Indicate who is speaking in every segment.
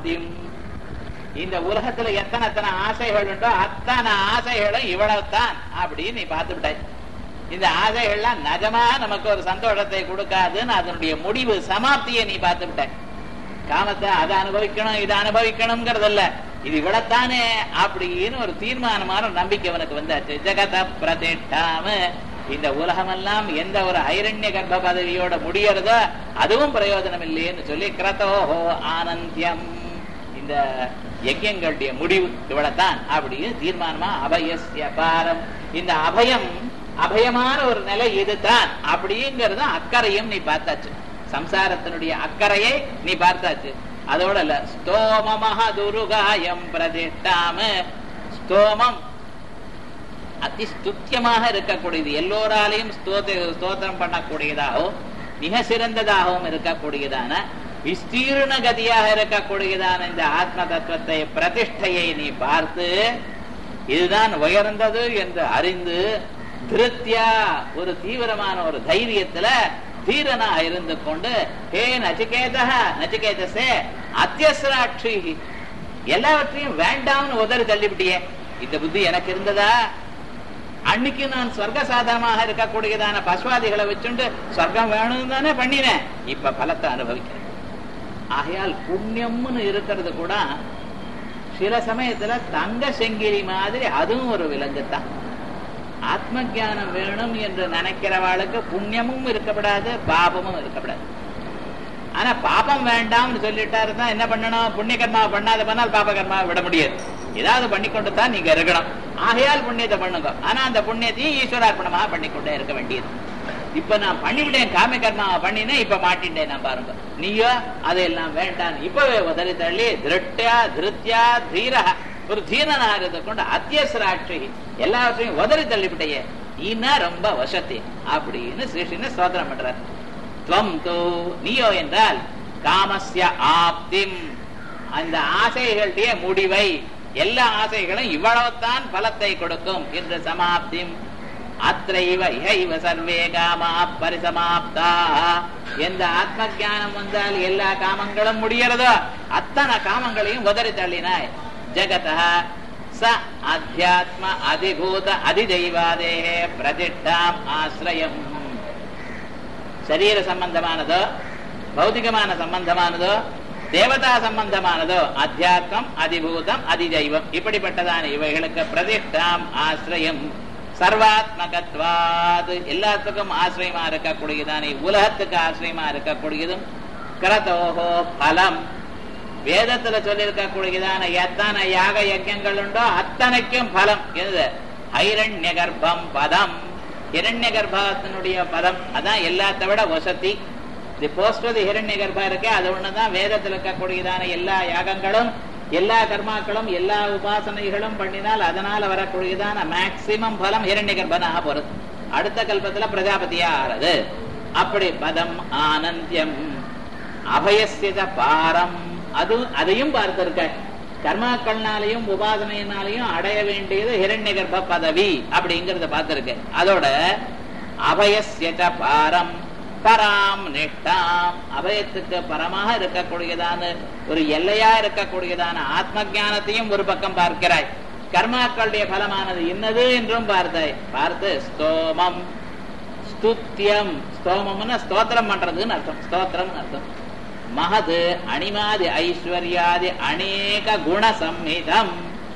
Speaker 1: சமாப்திம் இந்த உலகத்துல எத்தனை எத்தனை ஆசைகள் உண்டோ அத்தனை ஆசைகளும் இவ்வளவுதான் அப்படின்னு நீ பார்த்து விட்டாய் இந்த ஆசைகள்லாம் நிஜமா நமக்கு ஒரு சந்தோஷத்தை கொடுக்காதுன்னு அதனுடைய முடிவு சமாப்தியை நீ பார்த்து விட்டாய் காமத்தை அதை அனுபவிக்கணும் இதை அனுபவிக்கணுங்கிறதல்ல இது இவ்வளத்தானே அப்படின்னு ஒரு தீர்மானமான நம்பிக்கை அவனுக்கு வந்தாச்சு ஜெகத பிரதிஷ்டாம இந்த உலகமெல்லாம் எந்த ஒரு ஐரண்ய கர்ப்ப பதவியோட முடியறதோ அதுவும் பிரயோஜனம் இல்லைன்னு சொல்லி கிரதோஹோ ஆனந்தியம் இந்த யஜ்யங்களுடைய முடிவு இவ்வளவுதான் அப்படின்னு தீர்மானமா அபயஸ்ய பாரம் இந்த அபயம் அபயமான ஒரு நிலை இதுதான் அப்படிங்கறது அக்கறையும் நீ பார்த்தாச்சு சம்சாரத்தினுடைய அக்கறையை நீ பார்த்தாச்சு அதோட இல்ல ஸ்தோமமஹ துருகாயம் பிரதிஷ்டாம ஸ்தோமம் அதிஸ்துத்தியமாக இருக்கக்கூடியது எல்லோராலையும் ஸ்தோத ஸ்தோத்திரம் பண்ணக்கூடியதாகவும் மிக சிறந்ததாகவும் இருக்கக்கூடியதான விஸ்தீர்ண கதியாக இருக்கக்கூடியதான இந்த ஆத்ம தத்துவத்தை பிரதிஷ்டையை நீ பார்த்து இதுதான் உயர்ந்தது என்று அறிந்து திருத்தியா ஒரு தீவிரமான ஒரு தைரியத்துல தீரனா இருந்து கொண்டு ஹே நச்சிகேத நச்சிகேதசே அத்தியசராட்சி எல்லாவற்றையும் வேண்டாம்னு உதறி தள்ளிவிட்டியே இந்த புத்தி எனக்கு இருந்ததா அன்னைக்கு நான் சொர்க்க சாதனமாக இருக்கக்கூடியதான பசுவாதிகளை வச்சுண்டு சொர்க்கம் வேணும்னு தானே பண்ணினேன் இப்ப பலத்தை அனுபவிக்கிறேன் ஆகையால் புண்ணியம்னு இருக்கிறது கூட சில சமயத்துல தங்க செங்கிரி மாதிரி அதுவும் ஒரு விலங்குத்தான் ஆத்ம ஜானம் வேணும் என்று நினைக்கிறவாளுக்கு புண்ணியமும் இருக்கப்படாது பாபமும் இருக்கப்படாது ஆனா பாபம் வேண்டாம்னு சொல்லிட்டாரு தான் என்ன பண்ணணும் புண்ணிய கர்மா பண்ணாத பண்ணால் பாப கர்மா விட முடியாது ஏதாவது பண்ணிக்கொண்டு தான் நீங்க இருக்கணும் ஆகையால் புண்ணியத்தை பண்ணுங்க ஆனா அந்த புண்ணியத்தையும் ஈஸ்வரார்ப்பணமா பண்ணிக்கொண்டே இருக்க வேண்டியது இப்ப நான் பண்ணிவிட்டேன் காம கர்மாவை பண்ணினேன் இப்ப மாட்டின்றேன் நான் பாருங்க நீயோ அதையெல்லாம் வேண்டாம் இப்பவே உதறி தள்ளி திருட்டியா திருத்தியா தீரா ஒரு தீரனா இருந்து கொண்டு அத்தியசராட்சி எல்லாவற்றையும் உதறி தள்ளிவிட்டையே நீனா ரொம்ப வசதி அப்படின்னு ஸ்ரீஷ்ண ஸ்தோத்திரம் பண்றார் துவம் தோ நீயோ என்றால் காமஸ்ய ஆப்திம் அந்த ஆசைகளுடைய முடிவை எல்லா ஆசைகளும் இவ்வளவுதான் பலத்தை கொடுக்கும் என்று சமாப்திம் அத்தைவ இகைவ சர்வே காமா பரிசமாப்தா எந்த ஆத்ம ஜானம் வந்தால் எல்லா காமங்களும் முடியறதோ அத்தனை காமங்களையும் உதறி தள்ளினாய் ஜகத ச அத்தியாத்ம அதிபூத அதிதெய்வாதே பிரதிஷ்டாம் ஆசிரியம் சரீர சம்பந்தமானதோ பௌதிகமான சம்பந்தமானதோ தேவதா சம்பந்தமானதோ அத்தியாத்மம் அதிபூதம் அதிதெய்வம் இப்படிப்பட்டதான இவைகளுக்கு பிரதிஷ்டாம் ஆசிரியம் சர்வாத்மகத்வாது எல்லாத்துக்கும் ஆசிரியமா இருக்கக்கூடியதானே உலகத்துக்கு ஆசிரியமா இருக்கக்கூடியதும் கிரதோகோ பலம் வேதத்துல சொல்லியிருக்கக்கூடியதான எத்தனை யாக யஜ்யங்கள் உண்டோ அத்தனைக்கும் பலம் எது ஐரண்ய கர்ப்பம் பதம் இரண்ய கர்ப்பத்தினுடைய பதம் அதான் எல்லாத்த விட வசதி இது போஸ்ட் ஹிரண்ய கர்ப்பம் இருக்கே அது ஒண்ணுதான் வேதத்தில் இருக்கக்கூடியதான எல்லா யாகங்களும் எல்லா கர்மாக்களும் எல்லா உபாசனைகளும் பண்ணினால் அதனால வரக்கூடியதான மேக்சிமம் பலம் ஹிரண்ய கர்ப்பனாக போறது அடுத்த கல்பத்துல பிரஜாபதியா ஆறது அப்படி பதம் ஆனந்தியம் அபயசித பாரம் அது அதையும் பார்த்திருக்க கர்மாக்கள்னாலையும் உபாசனையினாலையும் அடைய வேண்டியது ஹிரண்ய கர்ப்ப பதவி அப்படிங்கறத பார்த்திருக்க அதோட அபயசியத பாரம் பராம் நிஷ்டாம் அபயத்துக்கு பரமாக இருக்கக்கூடியதான ஒரு எல்லையா இருக்கக்கூடியதான ஆத்ம ஜானத்தையும் ஒரு பக்கம் பார்க்கிறாய் கர்மாக்களுடைய பலமானது இன்னது என்றும் பார்த்தாய் பார்த்து ஸ்தோமம் ஸ்துத்தியம் ஸ்தோமம்னா ஸ்தோத்திரம் பண்றதுன்னு அர்த்தம் ஸ்தோத்திரம் அர்த்தம் மகது அணிமாதி ஐஸ்வர்யாதி அநேக குண சம்ஹிதம்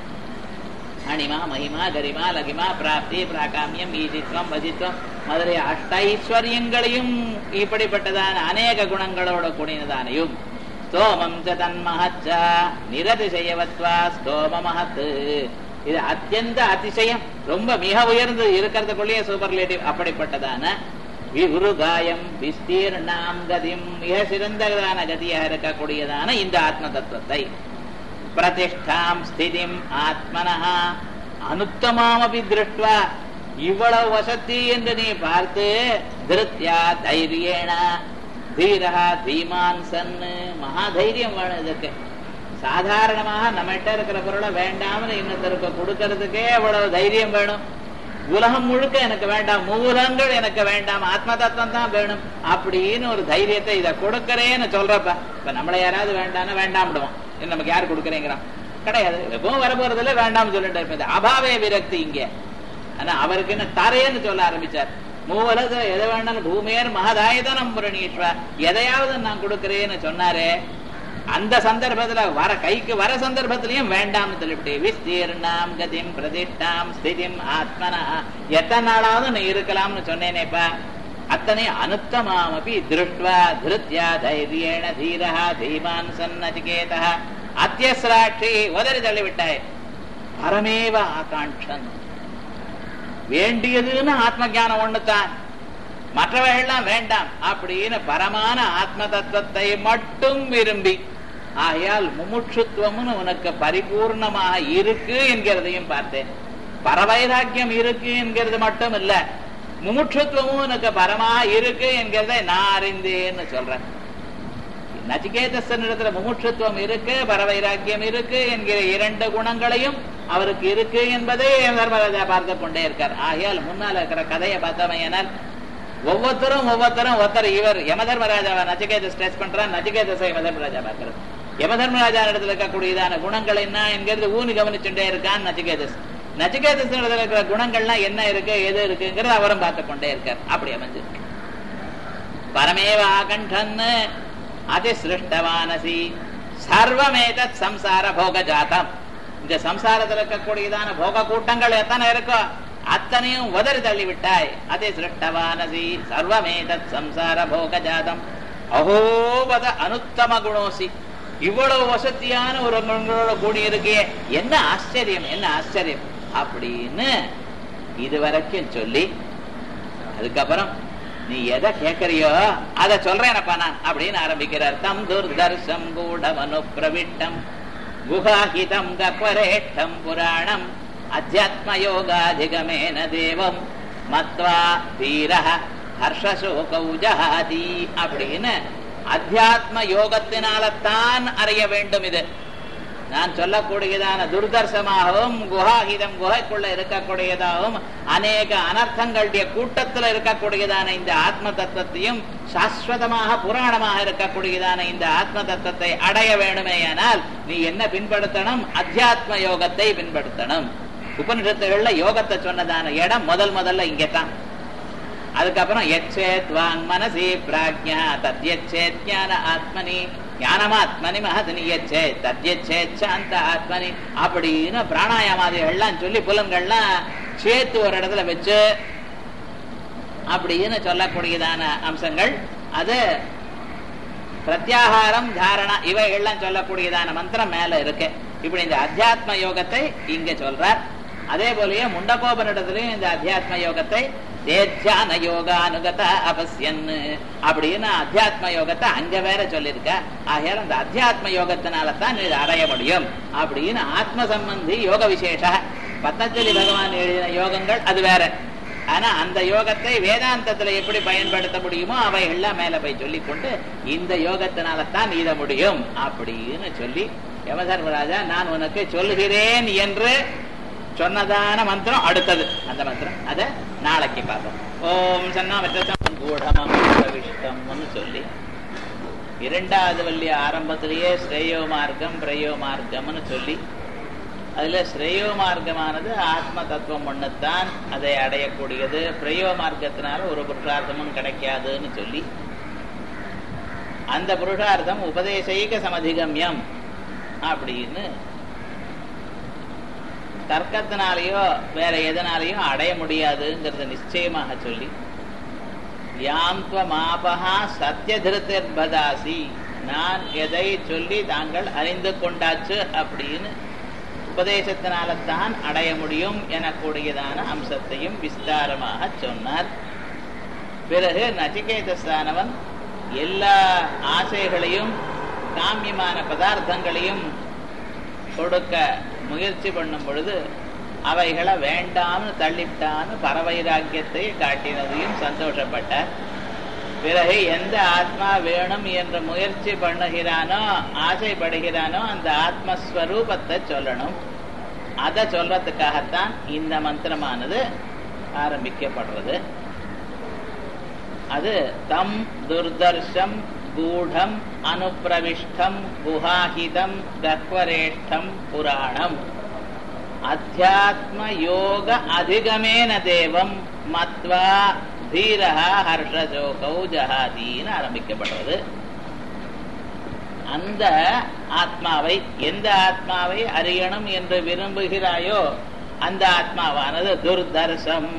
Speaker 1: அணிமா மகிமா கரிமா லகிமா பிராப்தி பிராகாமியம் ஈஜித்வம் வஜித்வம் முதலிய அஷ்டைஸ்வரியங்களையும் இப்படிப்பட்டதான அநேக குணங்களோட கூடினதானையும் ஸ்தோமம் ச தன்மஹச்ச நிரதிசயவத்வா ஸ்தோம மகத் இது அத்தியந்த அதிசயம் ரொம்ப மிக உயர்ந்து இருக்கிறதுக்குள்ளேயே சூப்பர்லேட்டிவ் அப்படிப்பட்டதான விகுருகாயம் விஸ்தீர்ணாம் கதிம் மிக சிறந்ததான கதியாக இருக்கக்கூடியதான இந்த ஆத்ம தத்துவத்தை பிரதிஷ்டாம் ஸ்திதிம் ஆத்மனஹா அனுத்தமாமபி திருஷ்டுவா இவ்வளவு வசதி என்று நீ பார்த்து திருத்தியா தைரியேன தீரா தீமான் சன்னு மகா தைரியம் வேணும் இதுக்கு சாதாரணமாக நம்மகிட்ட இருக்கிற பொருளை வேண்டாம்னு இன்னொருத்தருக்கு கொடுக்கறதுக்கே அவ்வளவு தைரியம் வேணும் உலகம் முழுக்க எனக்கு வேண்டாம் மூலங்கள் எனக்கு வேண்டாம் ஆத்ம தத்துவம் தான் வேணும் அப்படின்னு ஒரு தைரியத்தை இதை கொடுக்கறேன்னு சொல்றப்ப இப்ப நம்மள யாராவது வேண்டாம்னு வேண்டாம்டுவோம் இது நமக்கு யார் கொடுக்குறேங்கிறான் கிடையாது எப்பவும் வர போறதுல வேண்டாம்னு சொல்லிட்டு இருப்பது அபாவே விரக்தி இங்க ஆனா அவருக்கு என்ன தரையன்னு சொல்ல ஆரம்பிச்சார் மூவலது எதை வேண்டாலும் பூமியர் மகதாயுதனம் புரணீஸ்வ எதையாவது நான் கொடுக்கிறேன்னு சொன்னாரே அந்த சந்தர்ப்பத்துல வர கைக்கு வர சந்தர்ப்பத்திலையும் வேண்டாம்னு சொல்லிவிட்டு விஸ்தீர்ணாம் கதிம் பிரதிஷ்டாம் ஸ்திதிம் ஆத்மனா எத்தனை நாளாவது நீ இருக்கலாம்னு சொன்னேனேப்பா அத்தனை அனுத்தமாமபி திருஷ்டுவா திருத்யா தைரியேண தீரஹா தீமான் சன்னதிகேதா அத்தியஸ்ராட்சி உதறி தள்ளிவிட்டாய் பரமேவ ஆகாங்ஷன் வேண்டியதுன்னு ஆத்ம ஞானம் ஒண்ணுதான் மற்றவைகள்லாம் வேண்டாம் அப்படின்னு பரமான ஆத்ம தத்துவத்தை மட்டும் விரும்பி ஆகையால் முமுட்சுத்துவம்னு உனக்கு பரிபூர்ணமாக இருக்கு என்கிறதையும் பார்த்தேன் பரவைராக்கியம் இருக்கு என்கிறது மட்டும் இல்ல முமுட்சுத்துவமும் உனக்கு பரமா இருக்கு என்கிறதை நான் அறிந்தேன்னு சொல்றேன் நச்சிகேதசனிடத்துல முமுட்சுத்துவம் இருக்கு பரவைராக்கியம் இருக்கு என்கிற இரண்டு குணங்களையும் அவருக்கு இருக்கு என்பதை தர்மராஜா பார்த்து கொண்டே இருக்கார் ஆகையால் முன்னால இருக்கிற கதையை பார்த்தவன் ஒவ்வொருத்தரும் ஒவ்வொருத்தரும் ஒருத்தர் இவர் யமதர்மராஜாவை நச்சிகேத ஸ்ட்ரெஸ் பண்றான் நச்சிகேதசை யமதர்மராஜா பார்க்கிறது யமதர்மராஜா இடத்துல இருக்கக்கூடியதான குணங்கள் என்ன என்கிறது ஊனி கவனிச்சுட்டே இருக்கான் நச்சிகேதஸ் நச்சிகேதஸ் இடத்துல இருக்கிற குணங்கள்லாம் என்ன இருக்கு எது இருக்குங்கிறது அவரும் பார்த்து கொண்டே இருக்கார் அப்படி அமைஞ்சிருக்கு பரமேவ ஆகண்டன்னு அதிசிருஷ்டவானசி சர்வமேதத் சம்சார போக ஜாத்தம் இந்த சம்சாரத்தில் இருக்கக்கூடியதான போக கூட்டங்கள் எத்தனை இருக்கோ அத்தனையும் உதறி தள்ளி விட்டாய் அதே சிருஷ்டவானசி சர்வமேதத் சம்சார போக ஜாதம் அகோபத அனுத்தம குணோசி இவ்வளவு வசதியான ஒரு குணங்களோட கூடி இருக்கே என்ன ஆச்சரியம் என்ன ஆச்சரியம் அப்படின்னு இதுவரைக்கும் சொல்லி அதுக்கப்புறம் நீ எதை கேட்கறியோ அதை சொல்றேனப்பா நான் அப்படின்னு ஆரம்பிக்கிறார் தம் துர்தர்ஷம் கூடமனு பிரவிட்டம் குஹாஹிதம் கக்வரேஷ்டம் புராணம் அத்தியாத்ம யோகாதிகமேன தேவம் மத்வா தீர ஹர்ஷசோகௌ ஜஹாதி அப்படின்னு அத்தியாத்ம யோகத்தினால தான் அறிய வேண்டும் இது நான் சொல்லக்கூடியதான துர்தர்சமாகவும் குஹாஹிதம் குகைக்குள்ள இருக்கக்கூடியதாகவும் அநேக அனர்த்தங்களுடைய கூட்டத்தில் இருக்கக்கூடியதான இந்த ஆத்ம தத்துவத்தையும் சாஸ்வதமாக புராணமாக இருக்கக்கூடியதான இந்த ஆத்ம தத்துவத்தை அடைய வேண்டுமேயானால் நீ என்ன பின்படுத்தணும் அத்தியாத்ம யோகத்தை பின்படுத்தணும் உபனிஷத்துகள்ல யோகத்தை சொன்னதான இடம் முதல் முதல்ல இங்கே தான் அதுக்கப்புறம் எச்சேத் வாங் மனசி பிராஜ்யா தத்யச்சேத் ஞான ஆத்மனி ஞானமாத்மனி மகதனி எச்சே தத்யச்சேத் சாந்த ஆத்மனி அப்படின்னு பிராணாயாமாதிகள்லாம் சொல்லி புலன்கள்லாம் சேர்த்து ஒரு இடத்துல வச்சு அப்படின்னு சொல்லக்கூடியதான அம்சங்கள் அது பிரத்யாகாரம் தாரணா இவைகள்லாம் சொல்லக்கூடியதான மந்திரம் மேல இருக்கு இப்படி இந்த அத்தியாத்ம யோகத்தை இங்க சொல்றார் அதே போலயே முண்டகோபனிடத்திலையும் இந்த அத்தியாத்ம யோகத்தை தேத்தியான யோகானுகத அபஸ்யன் அப்படின்னு அத்தியாத்ம யோகத்தை அங்க வேற சொல்லியிருக்க ஆகையால் அந்த அத்தியாத்ம யோகத்தினால தான் இது அடைய முடியும் அப்படின்னு ஆத்ம சம்பந்தி யோக விசேஷ பத்தஞ்சலி பகவான் எழுதின யோகங்கள் அது வேற ஆனா அந்த யோகத்தை வேதாந்தத்துல எப்படி பயன்படுத்த முடியுமோ அவைகள்லாம் மேல போய் சொல்லி கொண்டு இந்த யோகத்தினால தான் இத முடியும் அப்படின்னு சொல்லி யமதர்மராஜா நான் உனக்கு சொல்லுகிறேன் என்று சொன்னதான மந்திரம் அடுத்தது அந்த மந்திரம் அத நாளைக்கு பார்ப்போம் ஓம் சன்னாமற்றம் கூடமம் சொல்லி இரண்டாவது வள்ளி ஆரம்பத்திலேயே ஸ்ரேயோ மார்க்கம் பிரயோ மார்க்கம்னு சொல்லி அதுல ஸ்ரேயோ மார்க்கமானது ஆத்ம தத்துவம் ஒண்ணுத்தான் அதை அடையக்கூடியது பிரயோ மார்க்கத்தினால ஒரு புருஷார்த்தமும் கிடைக்காதுன்னு சொல்லி அந்த புருஷார்த்தம் உபதேசைக சமதிகமியம் அப்படின்னு தர்க்கத்தினாலேயோ வேற எதனாலேயோ அடைய முடியாதுங்கிறத நிச்சயமாக சொல்லி யாம்த்வமாபகா சத்தியதிருத்திர்பதாசி நான் எதை சொல்லி தாங்கள் அறிந்து கொண்டாச்சு அப்படின்னு உபதேசத்தினால தான் அடைய முடியும் எனக்கூடியதான அம்சத்தையும் விஸ்தாரமாக சொன்னார் பிறகு நச்சிகேதஸ்தானவன் எல்லா ஆசைகளையும் காமியமான பதார்த்தங்களையும் கொடுக்க முயற்சி பண்ணும் பொழுது அவைகளை வேண்டாம்னு தள்ளிட்டான்னு பரவைராக்கியத்தை காட்டினதையும் சந்தோஷப்பட்டார் பிறகு எந்த ஆத்மா வேணும் என்று முயற்சி பண்ணுகிறானோ ஆசைப்படுகிறானோ அந்த ஆத்மஸ்வரூபத்தை சொல்லணும் அதை சொல்றதுக்காகத்தான் இந்த மந்திரமானது ஆரம்பிக்கப்படுறது அது தம் துர்தர்ஷம் கூடம் அனுப்பிரவிஷ்டம் குஹாஹிதம் கக்வரேஷ்டம் புராணம் அத்தியாத்ம யோக அதிகமேன தேவம் மத்வா தீரஹா ஹர்ஷஜோகௌ ஜஹாதின்னு ஆரம்பிக்கப்படுறது அந்த ஆத்மாவை எந்த ஆத்மாவை அறியணும் என்று விரும்புகிறாயோ அந்த ஆத்மாவானது துர்தர்சம்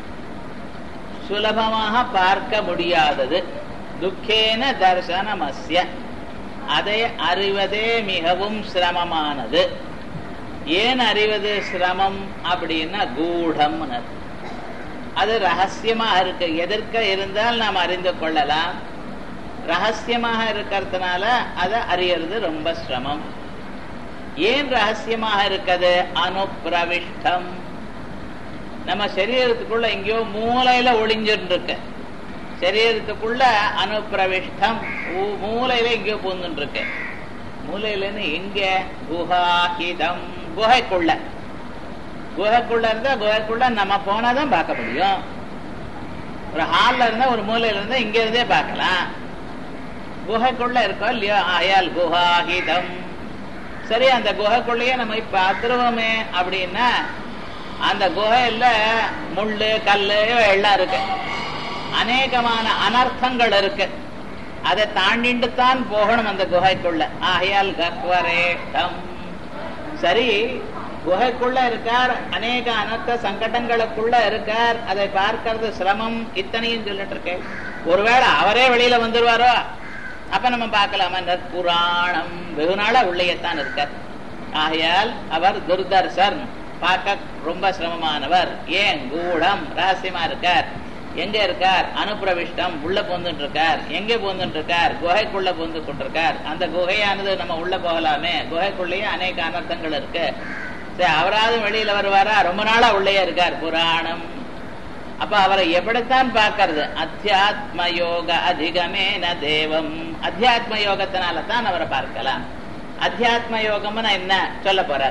Speaker 1: சுலபமாக பார்க்க முடியாதது துக்கேன தர்சனமஸ்ய அதை அறிவதே மிகவும் சிரமமானது ஏன் அறிவது சிரமம் அப்படின்னா கூடம்னு அது ரகசியமா இருக்கு எதிர்க்க இருந்தால் நாம் அறிந்து கொள்ளலாம் ரகசியமாக இருக்கிறதுனால அதை அறியறது ரொம்ப சிரமம் ஏன் ரகசியமாக இருக்குது அனுப்பிரவிஷ்டம் நம்ம சரீரத்துக்குள்ள எங்கேயோ மூலையில ஒளிஞ்சுட்டு இருக்கு சரீரத்துக்குள்ள அனுப்பிரவிஷ்டம் மூலையில எங்கேயோ பூந்துட்டு இருக்கு மூலையிலன்னு எங்க குஹாஹிதம் குகைக்குள்ள குகைக்குள்ள இருந்தா குகைக்குள்ள நம்ம போனாதான் பார்க்க முடியும் ஒரு ஹால்ல இருந்தா ஒரு மூலையில இருந்தா இங்க இருந்தே பார்க்கலாம் குகைக்குள்ள இருக்கோம் இல்லையோ ஆயால் குஹாஹிதம் சரி அந்த குகைக்குள்ளேயே நம்ம இப்ப அத்துருவோமே அப்படின்னா அந்த குகையில முள்ளு கல்லு எல்லாம் இருக்கு அநேகமான அனர்த்தங்கள் இருக்கு அதை தாண்டிட்டு தான் போகணும் அந்த குகைக்குள்ள ஆகையால் கக்வரேட்டம் சரி குகைக்குள்ள இருக்கார் அநேக அனர்த்த சங்கடங்களுக்குள்ள இருக்கார் அதை பார்க்கறது சிரமம் இத்தனையும் சொல்லிட்டு இருக்கேன் ஒருவேளை அவரே வெளியில வந்துருவாரோ அப்ப நம்ம பார்க்கலாமா புராணம் வெகு நாளா உள்ளேயத்தான் இருக்கார் ஆகையால் அவர் துர்தர்சன் பார்க்க ரொம்ப சிரமமானவர் ஏன் கூடம் ரகசியமா இருக்கார் எங்க இருக்கார் அனுப்பிரவிஷ்டம் உள்ள போந்துட்டு இருக்கார் எங்க போந்துட்டு இருக்கார் குகைக்குள்ள போந்து கொண்டிருக்கார் அந்த குகையானது நம்ம உள்ள போகலாமே குகைக்குள்ளேயே அநேக அனர்த்தங்கள் இருக்கு சரி அவராவது வெளியில வருவாரா ரொம்ப நாளா உள்ளே இருக்கார் புராணம் அப்ப அவரை எப்படித்தான் பார்க்கறது அத்தியாத்ம யோக அதிகமேன தேவம் அத்தியாத்ம யோகத்தினால தான் அவரை பார்க்கலாம் அத்தியாத்ம யோகம்னு என்ன சொல்ல போறார்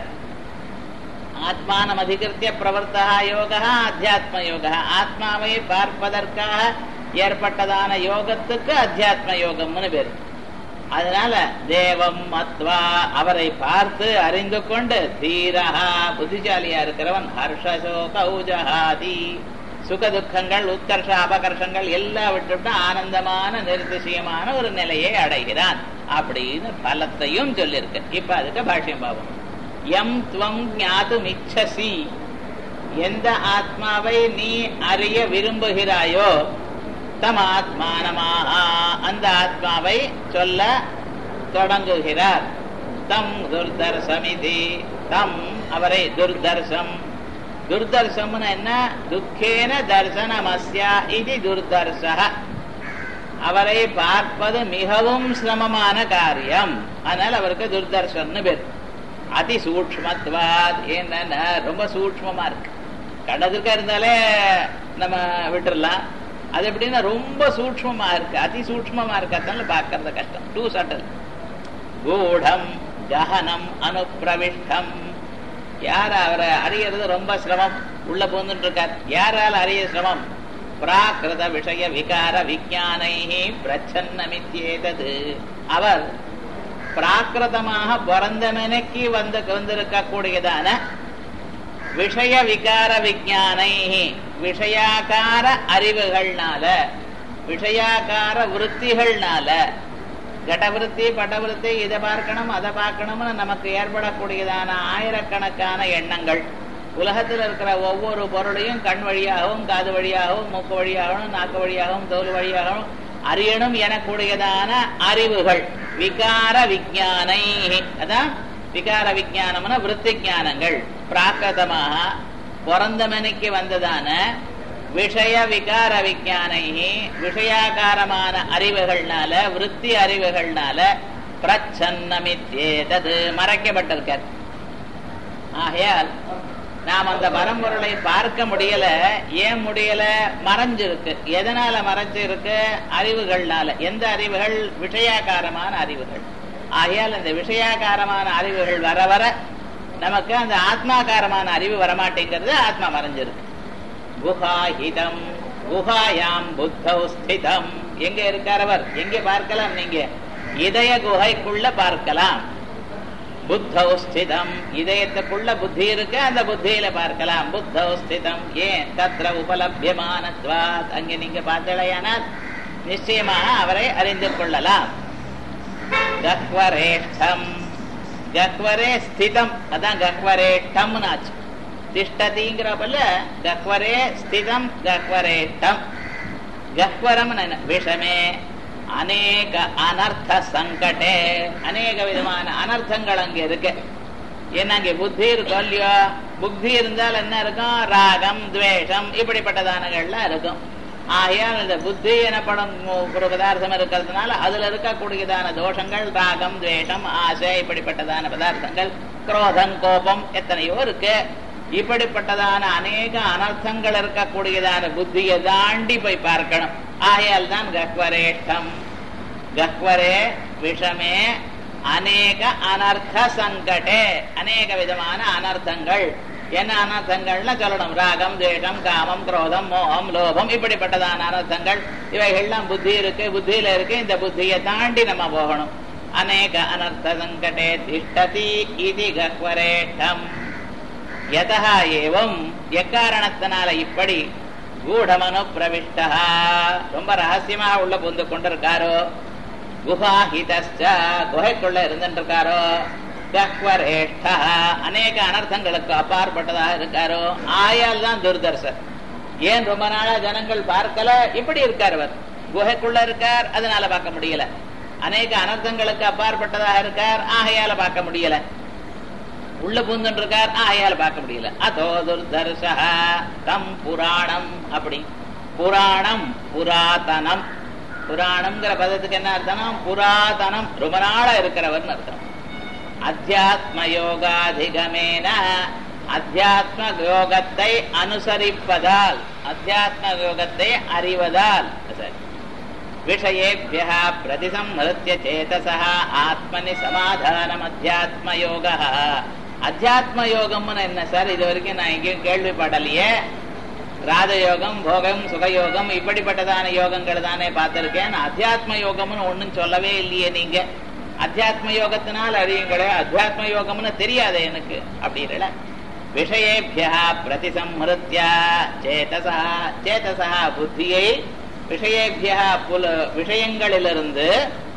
Speaker 1: ஆத்மானம் அதிகிருத்திய பிரவர்த்தா யோகா அத்தியாத்ம யோகா ஆத்மாவை பார்ப்பதற்காக ஏற்பட்டதான யோகத்துக்கு அத்தியாத்ம யோகம்னு பேரு அதனால தேவம் மத்வா அவரை பார்த்து அறிந்து கொண்டு தீரஹா புத்திசாலியா இருக்கிறவன் ஹர்ஷசோகௌஜஹாதி சுக துக்கங்கள் உத்கர்ஷ அபகர்ஷங்கள் எல்லாம் விட்டுவிட்டு ஆனந்தமான நிர்திசயமான ஒரு நிலையை அடைகிறான் அப்படின்னு பலத்தையும் சொல்லியிருக்கு இப்ப அதுக்கு பாஷ்யம் பாவம் எம் துவம் ஞாதும் இச்சசி எந்த ஆத்மாவை நீ அறிய விரும்புகிறாயோ தம் ஆத்மானமாக அந்த ஆத்மாவை சொல்ல தொடங்குகிறார் தம் துர்தர்சமிதி தம் அவரை துர்தர்சம் துர்தர்சம்னு என்ன துக்கேன தர்சனமஸ்யா இது துர்தர்ச அவரை பார்ப்பது மிகவும் சிரமமான காரியம் அதனால அவருக்கு துர்தர்ஷன்னு பேர் அதி சூக்மத்வாத் என்னன்னா ரொம்ப சூக்மமா இருக்கு கடதுக்கா இருந்தாலே நம்ம விட்டுறலாம் அது எப்படின்னா ரொம்ப சூக்மமா இருக்கு அதி சூக்மமா இருக்கு அதனால பார்க்கறது கஷ்டம் டூ சட்டல் கூடம் ஜஹனம் அனுப்பிரவிஷ்டம் யார் அவரை அறியறது ரொம்ப சிரமம் உள்ள போந்துட்டு இருக்கார் யாரால் அறிய சிரமம் பிராகிருத விஷய விகார விஜானை பிரச்சன்னமித்யேதது அவர் பிராகிருதமாக பிறந்த மனைக்கு வந்து வந்திருக்க கூடியதான விஷய விகார விஜானை விஷயாகார அறிவுகள்னால விஷயாகார விற்த்திகள்னால கடவிருத்தி படவிருத்தி இதை பார்க்கணும் அதை பார்க்கணும்னு நமக்கு ஏற்படக்கூடியதான ஆயிரக்கணக்கான எண்ணங்கள் உலகத்தில் இருக்கிற ஒவ்வொரு பொருளையும் கண் வழியாகவும் காது வழியாகவும் மூக்கு வழியாகவும் நாக்கு வழியாகவும் தோல் வழியாகவும் அறியணும் எனக்கூடியதான அறிவுகள் விகார விஜானை அதான் விகார விஜானம்னா விற்பி ஞானங்கள் பிராகிருதமாக பிறந்த மணிக்கு வந்ததான விஷய விகார விஜானை விஷயாகாரமான அறிவுகள்னால விற்பி அறிவுகள்னால பிரச்சன்னமித்தேதது மறைக்கப்பட்டிருக்கார் ஆகையால் நாம் அந்த பரம்பொருளை பார்க்க முடியல ஏன் முடியல மறைஞ்சிருக்கு எதனால மறைஞ்சிருக்கு அறிவுகள்னால எந்த அறிவுகள் விஷயாகாரமான அறிவுகள் ஆகையால் இந்த விஷயாகாரமான அறிவுகள் வர வர நமக்கு அந்த ஆத்மாகாரமான அறிவு வரமாட்டேங்கிறது ஆத்மா மறைஞ்சிருக்கு குஹாஹிதம் குஹாயாம் புத்தௌ ஸ்திதம் எங்க இருக்கார் அவர் எங்க பார்க்கலாம் நீங்க இதய குகைக்குள்ள பார்க்கலாம் புத்தௌ ஸ்திதம் இதயத்துக்குள்ள புத்தி இருக்கு அந்த புத்தியில பார்க்கலாம் புத்தௌ ஸ்திதம் ஏன் தத்ர உபலபியமானத்வாத் அங்க நீங்க பார்த்தலையானால் நிச்சயமாக அவரை அறிந்து கொள்ளலாம் கக்வரேஷ்டம் கக்வரே ஸ்திதம் அதான் கக்வரேஷ்டம்னு ஆச்சு திஷ்டதிங்கிறப்பல கக்வரே ஸ்திதம் கக்வரேஷ்டம் கக்வரம் விஷமே அநேக அனர்த்த சங்கடே அநேக விதமான அனர்த்தங்கள் அங்க இருக்கு ஏன்னா அங்கே புத்தி இருக்கும் இல்லையோ புத்தி இருந்தால் என்ன இருக்கும் ராகம் துவேஷம் இப்படிப்பட்டதானங்கள்லாம் இருக்கும் ஆகையால் இந்த புத்தி எனப்படும் ஒரு பதார்த்தம் இருக்கிறதுனால அதுல இருக்கக்கூடியதான தோஷங்கள் ராகம் துவேஷம் ஆசை இப்படிப்பட்டதான பதார்த்தங்கள் குரோதம் கோபம் எத்தனையோ இருக்கு இப்படிப்பட்டதான அநேக அனர்த்தங்கள் இருக்கக்கூடியதான புத்தியை தாண்டி போய் பார்க்கணும் ஆகையால் தான் கக்வரேஷ்டம் கக்வரே விஷமே அநேக அனர்த்த சங்கடே அநேக விதமான அனர்த்தங்கள் என்ன அனர்த்தங்கள்னு சொல்லணும் ராகம் துவேஷம் காமம் குரோதம் மோகம் லோபம் இப்படிப்பட்டதான அனர்த்தங்கள் இவைகள்லாம் புத்தி இருக்கு புத்தியில இருக்கு இந்த புத்தியை தாண்டி நம்ம போகணும் அநேக அனர்த்த சங்கடே திஷ்டதி இது கக்வரேட்டம் யதா ஏவம் எக்காரணத்தினால இப்படி கூடமனு பிரவிஷ்டா ரொம்ப ரகசியமா உள்ள புந்து கொண்டிருக்காரோ குஹாஹிதஸ்ச குகைக்குள்ள இருந்துருக்காரோ கக்வரேஷ்டா அநேக அனர்த்தங்களுக்கு அப்பாற்பட்டதாக இருக்காரோ ஆயால் தான் துர்தர்சர் ஏன் ரொம்ப நாளா ஜனங்கள் பார்க்கல இப்படி இருக்கார் அவர் குகைக்குள்ள இருக்கார் அதனால பார்க்க முடியல அநேக அனர்த்தங்களுக்கு அப்பாற்பட்டதாக இருக்கார் ஆகையால பார்க்க முடியல உள்ள பூந்துட்டு இருக்கார் ஆகையால பார்க்க முடியல அதோ துர்தர்ஷா தம் புராணம் அப்படி புராணம் புராதனம் புராணம்ங்கிற பதத்துக்கு என்ன அர்த்தம் புராதனம் ரொம்ப நாளா இருக்கிறவர்னு அர்த்தம் அத்தியாத்ம யோகாதிகமேன அத்தியாத்ம யோகத்தை அனுசரிப்பதால் அத்தியாத்ம யோகத்தை அறிவதால் சரி விஷயேபிய பிரதிசம்ஹிருத்திய சேதசா ஆத்மனி சமாதானம் அத்தியாத்ம யோக அத்தியாத்ம யோகம்னு என்ன சார் இது வரைக்கும் நான் எங்கேயும் கேள்விப்படலையே ராஜயோகம் போகம் சுகயோகம் இப்படிப்பட்டதான யோகங்கள் தானே பார்த்திருக்கேன் அத்தியாத்ம யோகம்னு ஒன்னும் சொல்லவே இல்லையே நீங்க அத்தியாத்ம யோகத்தினால் அறியுங்களே அத்தியாத்ம யோகம்னு தெரியாது எனக்கு அப்படின்றல விஷயேபிய பிரதிசம்ஹிருத்திய சேதசா சேதசா புத்தியை விஷயேபிய புல விஷயங்களிலிருந்து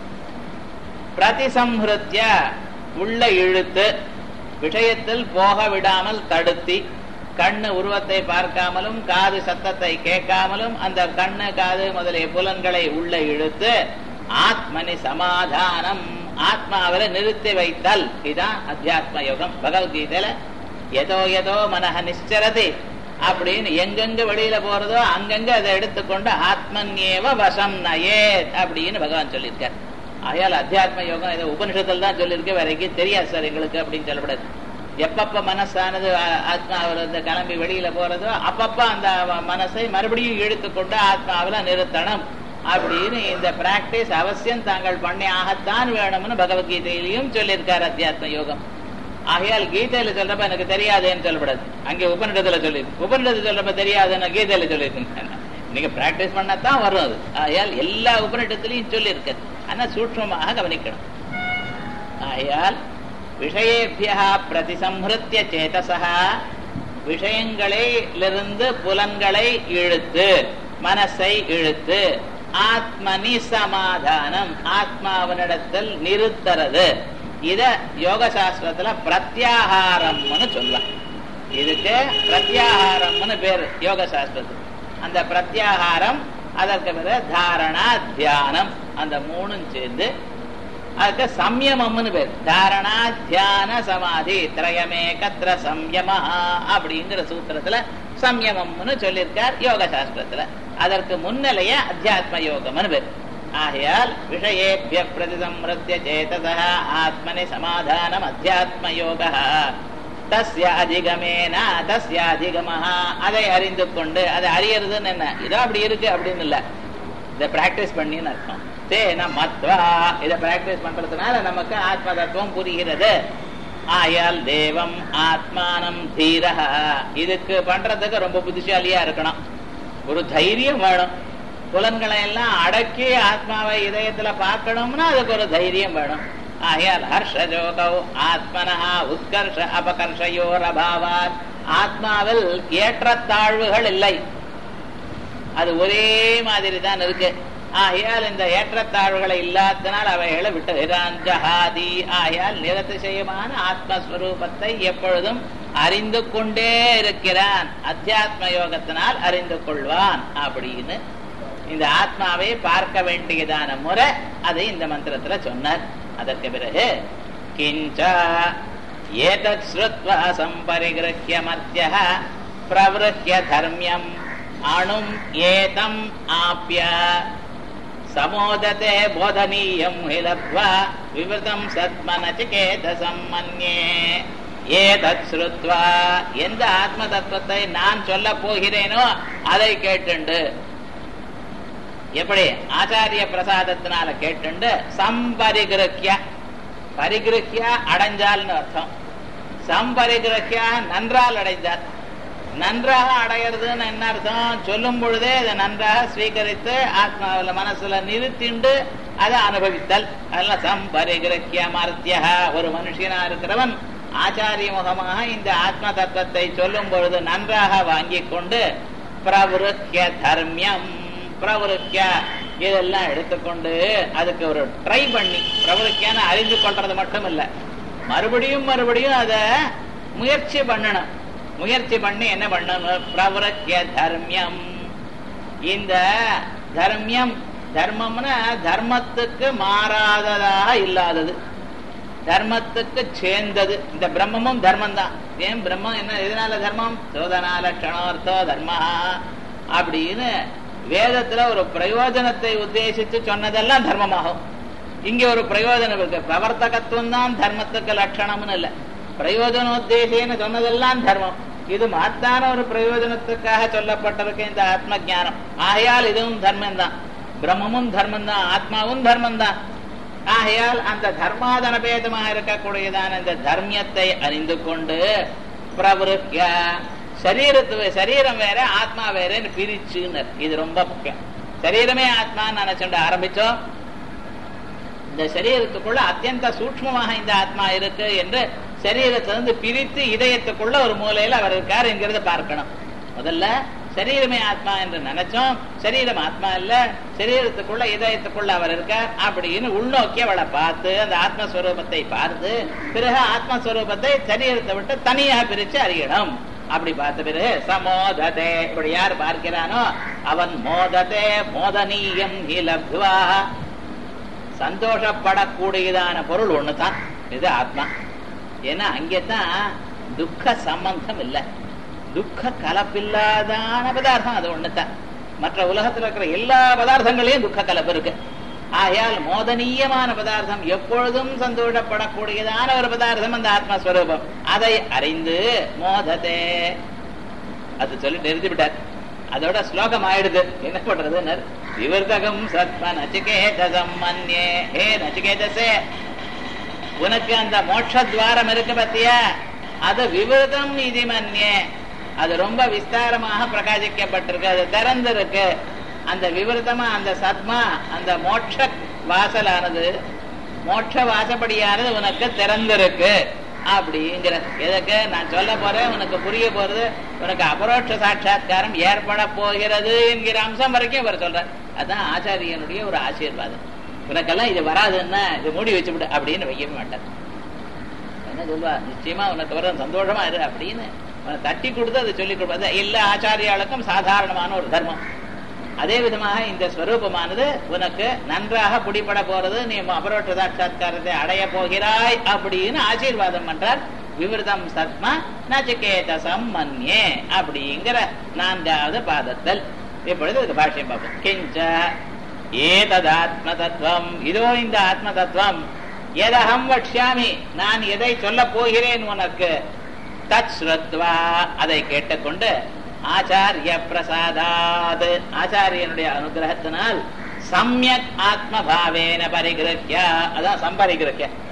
Speaker 1: பிரதிசம்ஹிருத்திய உள்ள இழுத்து விஷயத்தில் போக விடாமல் தடுத்தி கண்ணு உருவத்தை பார்க்காமலும் காது சத்தத்தை கேட்காமலும் அந்த கண்ணு காது முதலிய புலன்களை உள்ள இழுத்து ஆத்மனி சமாதானம் ஆத்மாவில நிறுத்தி வைத்தல் இதுதான் அத்தியாத்ம யோகம் பகவத்கீதையில எதோ எதோ மனஹ நிச்சரதி அப்படின்னு எங்கெங்க வெளியில போறதோ அங்கங்க அதை எடுத்துக்கொண்டு ஆத்மன்யேவ வசம் நயே அப்படின்னு பகவான் சொல்லியிருக்கார் ஆகையால் அத்தியாத்ம யோகம் இதை உபனிஷத்தில் தான் சொல்லியிருக்கு வேற எங்கேயும் தெரியாது சார் எங்களுக்கு அப்படின்னு சொல்லக்கூடாது எப்பப்ப மனசானது ஆத்மாவிலிருந்து கிளம்பி வெளியில போறதோ அப்பப்ப அந்த மனசை மறுபடியும் இழுத்துக்கொண்டு ஆத்மாவில நிறுத்தணும் அப்படின்னு இந்த பிராக்டிஸ் அவசியம் தாங்கள் பண்ணி ஆகத்தான் வேணும்னு பகவத்கீதையிலையும் சொல்லியிருக்காரு அத்தியாத்ம யோகம் ஆகையால் கீதையில சொல்றப்ப எனக்கு தெரியாதுன்னு சொல்லப்படாது அங்கே உபநிடத்துல சொல்லி உபநிடத்துல சொல்றப்ப தெரியாதுன்னு கீதையில சொல்லியிருக்கேன் நீங்க பிராக்டிஸ் பண்ணத்தான் வரும் அது ஆகையால் எல்லா உபநிடத்திலையும் சொல்லி இருக்குது ஆனா சூட்சமாக கவனிக்கணும் ஆகையால் விஷயேபியா பிரதிசம்ஹிருத்திய சேதசா விஷயங்களிலிருந்து புலன்களை இழுத்து மனசை இழுத்து ஆத்மனி சமாதானம் ஆத்மாவனிடத்தில் நிறுத்துறது இத யோக சாஸ்திரத்துல பிரத்யாகாரம்னு சொல்லலாம் இதுக்கு பிரத்யாகாரம்னு பேரு யோக சாஸ்திரத்துக்கு அந்த பிரத்யாகாரம் அதற்கு பிறகு தாரணா தியானம் அந்த மூணும் சேர்ந்து அதுக்கு சம்யமம்னு பேர் தாரணா தியான சமாதி திரயமே கத்திர சம்யமா அப்படிங்கிற சூத்திரத்துல சம்யமம்னு சொல்லியிருக்கார் யோக சாஸ்திரத்துல அதற்கு முன்னிலைய அத்தியாத்ம யோகம்னு பேர் ஆகையால் விஷயேபிய பிரதிசம்ருத்திய சேதசா ஆத்மனி சமாதானம் அத்தியாத்ம யோக தஸ்ய அதிகமேன தஸ்ய அதிகமஹா அதை அறிந்து கொண்டு அதை அறியறதுன்னு என்ன இதோ அப்படி இருக்கு அப்படின்னு இல்ல இதை பிராக்டிஸ் பண்ணின்னு அர்த்தம் தேன மத்வா இதை பிராக்டிஸ் பண்றதுனால நமக்கு ஆத்ம தத்துவம் புரிகிறது ஆயால் தேவம் ஆத்மானம் தீரஹ இதுக்கு பண்றதுக்கு ரொம்ப புத்திசாலியா இருக்கணும் ஒரு தைரியம் வேணும் புலன்களை எல்லாம் அடக்கி ஆத்மாவை இதயத்துல பார்க்கணும்னா அதுக்கு ஒரு தைரியம் வேணும் ஆகையால் ஹர்ஷஜோகௌ ஆத்மனஹா உத்கர்ஷ அபகர்ஷயோர் அபாவாத் ஆத்மாவில் ஏற்றத்தாழ்வுகள் இல்லை அது ஒரே மாதிரி தான் இருக்கு ஆகையால் இந்த ஏற்றத்தாழ்வுகளை இல்லாதனால் அவைகளை விட்டுகிறான் ஜஹாதி ஆகையால் நிரதிசயமான ஆத்மஸ்வரூபத்தை எப்பொழுதும் அறிந்து கொண்டே இருக்கிறான் அத்தியாத்ம யோகத்தினால் அறிந்து கொள்வான் அப்படின்னு இந்த ஆத்மாவை பார்க்க வேண்டியதான முறை அதை இந்த மந்திரத்துல சொன்னார் அதற்கு பிறகு கிஞ்ச ஏதத் ஸ்ருத்வா சம்பரிகிருஹ்ய மத்திய பிரவருஹ்ய தர்மியம் அணும் ஏதம் ஆப்ய சமோததே போதனீயம் ஹிலத்வா விவృతం சத்மனச்சிகேதசம் மன்யே ஏதத் ஸ்ருத்வா எந்த ஆத்ம தத்துவத்தை நான் சொல்ல போகிறேனோ அதை கேட்டுண்டு எப்படி ஆச்சாரிய பிரசாதத்தினால கேட்டுண்டு சம்பரிகிருக்கிய பரிகிருக்கிய அடைஞ்சால்னு அர்த்தம் சம்பரிகிருக்கிய நன்றால் அடைந்தார் நன்றாக அடையிறதுன்னு என்ன அர்த்தம் சொல்லும் பொழுதே அதை நன்றாக ஸ்வீகரித்து ஆத்மாவில் மனசுல நிறுத்திண்டு அதை அனுபவித்தல் அதெல்லாம் சம்பரிகிருக்கிய மர்த்திய ஒரு மனுஷனா இருக்கிறவன் ஆச்சாரிய முகமாக இந்த ஆத்ம தத்துவத்தை சொல்லும் பொழுது நன்றாக வாங்கி கொண்டு பிரவருக்கிய தர்மியம் பிரவருக்கிய இதெல்லாம் எடுத்துக்கொண்டு அதுக்கு ஒரு ட்ரை பண்ணி பிரவருக்கியான அறிந்து கொள்றது மட்டும் இல்ல மறுபடியும் மறுபடியும் அத முயற்சி பண்ணணும் முயற்சி பண்ணி என்ன பண்ணணும் பிரவருக்கிய தர்மியம் இந்த தர்மியம் தர்மம்னா தர்மத்துக்கு மாறாததாக இல்லாதது தர்மத்துக்கு சேர்ந்தது இந்த பிரம்மமும் தர்மம் தான் ஏன் பிரம்மம் என்ன எதனால தர்மம் சோதனா லட்சணார்த்தோ தர்மா அப்படின்னு வேதத்துல ஒரு பிரயோஜனத்தை உத்தேசித்து சொன்னதெல்லாம் தர்மமாகும் இங்க ஒரு பிரயோஜனம் இருக்கு பிரவர்த்தகத்துவம் தான் தர்மத்துக்கு லட்சணம்னு இல்ல பிரயோஜனோத்தேசேன்னு சொன்னதெல்லாம் தர்மம் இது மாத்தான ஒரு பிரயோஜனத்துக்காக சொல்லப்பட்டிருக்க இந்த ஆத்ம ஜானம் ஆகையால் இதுவும் தர்மம் தான் பிரம்மமும் தர்மம் தான் ஆத்மாவும் தர்மம் தான் ஆகையால் அந்த தர்மாதனபேதமாக இருக்கக்கூடியதான இந்த தர்மியத்தை அறிந்து கொண்டு பிரவருக்கிய சரீரத்து சரீரம் வேற ஆத்மா வேறன்னு பிரிச்சுன்னு இது ரொம்ப முக்கியம் சரீரமே ஆத்மான்னு நினைச்சுட்டு ஆரம்பிச்சோம் இந்த சரீரத்துக்குள்ள அத்தியந்த சூக்மமாக இந்த ஆத்மா இருக்கு என்று சரீரத்திலிருந்து பிரித்து இதயத்துக்குள்ள ஒரு மூலையில அவர் இருக்கார் என்கிறத பார்க்கணும் முதல்ல சரீரமே ஆத்மா என்று நினைச்சோம் சரீரம் ஆத்மா இல்ல சரீரத்துக்குள்ள இதயத்துக்குள்ள அவர் இருக்கார் அப்படின்னு உள்நோக்கி அவளை பார்த்து அந்த ஆத்மஸ்வரூபத்தை பார்த்து பிறகு ஆத்மஸ்வரூபத்தை சரீரத்தை விட்டு தனியாக பிரிச்சு அறியணும் அப்படி பார்த்த பிறகு சமோததே இப்படி யார் பார்க்கிறானோ அவன் மோததே மோதனீயம் ஹிலப்வா சந்தோஷப்படக்கூடியதான பொருள் ஒண்ணுதான் இது ஆத்மா ஏன்னா அங்கேதான் துக்க சம்பந்தம் இல்லை துக்க கலப்பில்லாதான பதார்த்தம் அது ஒண்ணுதான் மற்ற உலகத்துல இருக்கிற எல்லா பதார்த்தங்களையும் துக்க கலப்பு இருக்கு ஆகையால் மோதனீயமான பதார்த்தம் எப்பொழுதும் சந்தோஷப்படக்கூடியதான ஒரு பதார்த்தம் அந்த ஆத்மஸ்வரூபம் அதை அறிந்து மோததே அது சொல்லி நிறுத்தி விட்டார் அதோட ஸ்லோகம் ஆயிடுது என்ன பண்றது விவர்த்தகம் சத்ம நச்சிகேதசம் மன்யே ஹே நச்சிகேதசே உனக்கு அந்த மோட்ச துவாரம் இருக்கு பத்தியா அது விவருதம் நிதி மன்யே அது ரொம்ப விஸ்தாரமாக பிரகாசிக்கப்பட்டிருக்கு அது திறந்திருக்கு அந்த விவருத்தமா அந்த சத்மா அந்த மோட்ச வாசலானது மோட்ச வாசப்படியானது உனக்கு திறந்திருக்கு அப்படிங்கிற எதுக்கு நான் சொல்ல போறேன் உனக்கு புரிய போறது உனக்கு அபரோட்ச சாட்சா்காரம் ஏற்பட போகிறது என்கிற அம்சம் வரைக்கும் இவர் சொல்ற அதான் ஆச்சாரியனுடைய ஒரு ஆசீர்வாதம் உனக்கெல்லாம் இது வராதுன்னா இது மூடி வச்சுவிடு அப்படின்னு வைக்கவே மாட்டார் என்ன சொல்வா நிச்சயமா உனக்கு வர சந்தோஷமா இரு அப்படின்னு தட்டி கொடுத்து அதை சொல்லிக் கொடுப்பது எல்லா ஆச்சாரியாளுக்கும் சாதாரணமான ஒரு தர்மம் அதே விதமாக இந்த ஸ்வரூபமானது உனக்கு நன்றாக பிடிபட போறது நீ அபரோட்ட சாட்சா்காரத்தை அடைய போகிறாய் அப்படின்னு ஆசீர்வாதம் பண்றார் விவருதம் சத்மா நச்சிகேதசம் மன்யே அப்படிங்கிற நான்காவது பாதத்தில் இப்பொழுது இதுக்கு பாஷ்யம் பார்ப்போம் கிஞ்ச ஏததாத்ம தத்துவம் இதோ இந்த ஆத்ம தத்துவம் எதகம் வட்சியாமி நான் எதை சொல்ல போகிறேன் உனக்கு தத் ஸ்ருத்வா அதை கேட்டுக்கொண்டு ஆச்சாரிய பிரசாதாத் ஆச்சாரியனுடைய அனுகிரகத்தினால் சமயக் ஆத்ம பாவேன பரிகிருக்கிய அதான் சம்பரிகிருக்கிய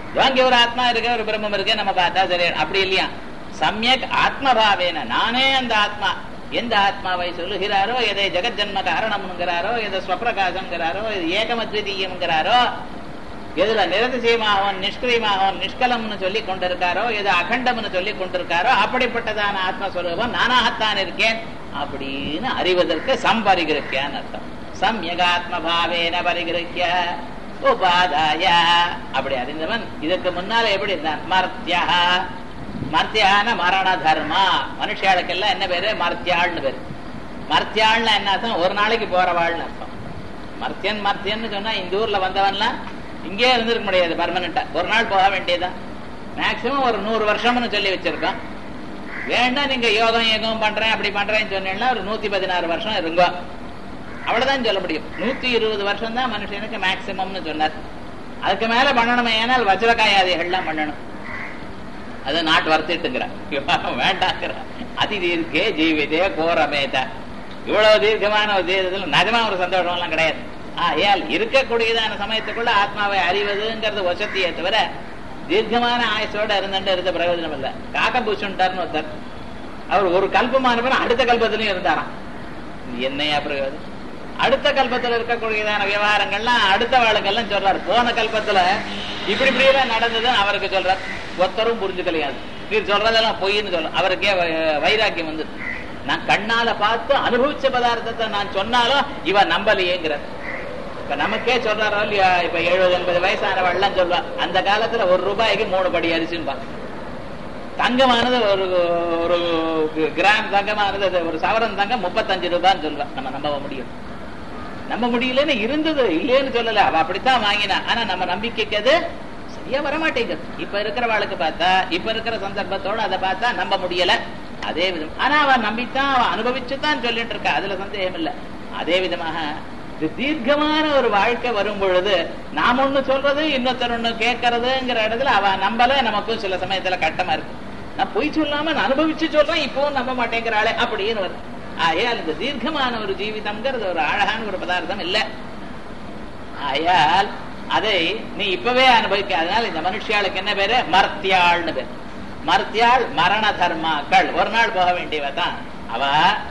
Speaker 1: அங்கே ஒரு ஆத்மா இருக்கு ஒரு பிரம்மம் இருக்கு நம்ம பார்த்தா சரி அப்படி இல்லையா சமயக் ஆத்மபாவேன நானே அந்த ஆத்மா எந்த ஆத்மாவை சொல்லுகிறாரோ எதை ஜெகஜன்ம காரணம்ங்கிறாரோ எதை ஸ்வப்பிரகாசம்ங்கிறாரோ எது ஏகமத்விதீயம்ங்கிறாரோ எதுல நிரதிசயமாகவும் நிஷ்கிரியமாகவும் நிஷ்கலம்னு சொல்லி கொண்டிருக்காரோ எது அகண்டம்னு சொல்லி கொண்டிருக்காரோ அப்படிப்பட்டதான ஆத்மஸ்வரூபம் நானாகத்தான் இருக்கேன் அப்படின்னு அறிவதற்கு சம்பரிகிருக்கியான்னு அர்த்தம் சம்யகாத்ம பாவேன பரிகிருக்கிய உபாதாய அப்படி அறிந்தவன் இதற்கு முன்னால எப்படி இருந்தான் மர்த்தியா மர்த்தியான மரண தர்மா மனுஷாளுக்கெல்லாம் என்ன பேரு மர்த்தியாள்னு பேரு மர்த்தியாள்னா என்ன அர்த்தம் ஒரு நாளைக்கு போறவாள்னு அர்த்தம் மர்த்தியன் மர்த்தியன்னு சொன்னா இந்த ஊர்ல வந்தவன்லாம் இங்கே இருந்திருக்க முடியாது பர்மனண்டா ஒரு நாள் போக வேண்டியதுதான் மேக்சிமம் ஒரு நூறு வருஷம்னு சொல்லி வச்சிருக்கோம் வேண்டாம் நீங்க யோகம் யோகம் பண்றேன் அப்படி பண்றேன்னு சொன்னீங்கன்னா ஒரு நூத்தி பதினாறு வருஷம் இருங்க அவ்வளவுதான் சொல்ல முடியும் நூத்தி இருபது வருஷம் தான் மனுஷனுக்கு மேக்சிமம்னு சொன்னார் அதுக்கு மேல பண்ணணுமே ஏனால் வஜ்ரகாயாதிகள்லாம் பண்ணணும் அது நாட்டு வர்த்திட்டுங்கிறான் வேண்டாங்கிற அதி தீர்க்கே ஜீவிதே கோரமேத இவ்வளவு தீர்க்கமான ஒரு தீர்க்கத்தில் நிஜமா ஒரு சந்தோஷம் எல்லாம் கிடையாது ஆகையால் இருக்கக்கூடியதான சமயத்துக்குள்ள ஆத்மாவை அறிவதுங்கிறது வசதியை தவிர தீர்க்கமான ஆயுசோட இருந்துட்டு இருந்த பிரயோஜனம் இல்ல காக்க பூச்சுட்டார்னு ஒருத்தர் அவர் ஒரு கல்பமான பிறகு அடுத்த கல்பத்திலையும் இருந்தாராம் என்னையா பிரயோஜனம் அடுத்த கல்பத்துல இருக்கக்கூடியதான விவகாரங்கள்லாம் அடுத்த வாழ்க்கெல்லாம் சொல்றாரு போன கல்பத்துல இப்படி இப்படி எல்லாம் நடந்ததுன்னு அவருக்கு சொல்றார் ஒருத்தரும் புரிஞ்சுக்கலையாது நீர் சொல்றதெல்லாம் பொய்ன்னு சொல்ல அவருக்கே வ- வைராக்கியம் வந்து நான் கண்ணால பார்த்து அனுபவிச்ச பதார்த்தத்தை நான் சொன்னாலும் இவ நம்பலையேங்கிறார் இப்ப நமக்கே சொல்றாரோ இல்லையா இப்ப எழுபது எண்பது வயசானவள்லாம் சொல்லுவா அந்த காலத்துல ஒரு ரூபாய்க்கு மூணு படி அரிசின்னு தங்கமானது ஒரு ஒரு கிராம் தங்கமானது அது ஒரு சவரன் தங்கம் முப்பத்தஞ்சு ரூபான்னு சொல்லுவா நம்ம நம்ப முடியும் நம்ப முடியலன்னு இருந்தது இல்லையேன்னு சொல்லல அவ அப்படித்தான் வாங்கினா ஆனா நம்ம நம்பிக்கைக்கு அது சரியா வரமாட்டேங்குது இப்ப இருக்கிறவாளுக்கு பார்த்தா இப்ப இருக்கிற சந்தர்ப்பத்தோட அதை பார்த்தா நம்ப முடியல அதே விதம் ஆனா அவன் நம்பித்தான் அவன் அனுபவிச்சுதான் சொல்லிட்டு இருக்கா அதுல சந்தேகம் இல்ல அதே விதமாக இது தீர்க்கமான ஒரு வாழ்க்கை வரும் பொழுது நாம் ஒண்ணு சொல்றது இன்னொருத்தர் ஒண்ணு கேட்கறதுங்கிற இடத்துல அவ நம்பல நமக்கும் சில சமயத்துல கட்டமா இருக்கு நான் பொய் சொல்லாம நான் அனுபவிச்சு சொல்றேன் இப்பவும் நம்ப மாட்டேங்கிறாளே அப்படின்னு வருது ஆகையால் இந்த தீர்க்கமான ஒரு ஜீவிதம்ங்கிறது ஒரு அழகான ஒரு பதார்த்தம் இல்ல ஆயால் அதை நீ இப்பவே அனுபவிக்க அதனால இந்த மனுஷியாளுக்கு என்ன பேரு மர்த்தியாள்னு பேரு மர்த்தியாள் மரண தர்மாக்கள் ஒரு நாள் போக வேண்டியவ தான் அவ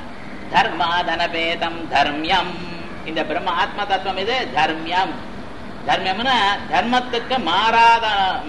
Speaker 1: தர்மாதனபேதம் தர்மியம் இந்த பிரம்ம ஆத்ம தத்துவம் இது தர்மியம் தர்மியம்னா தர்மத்துக்கு மாறாத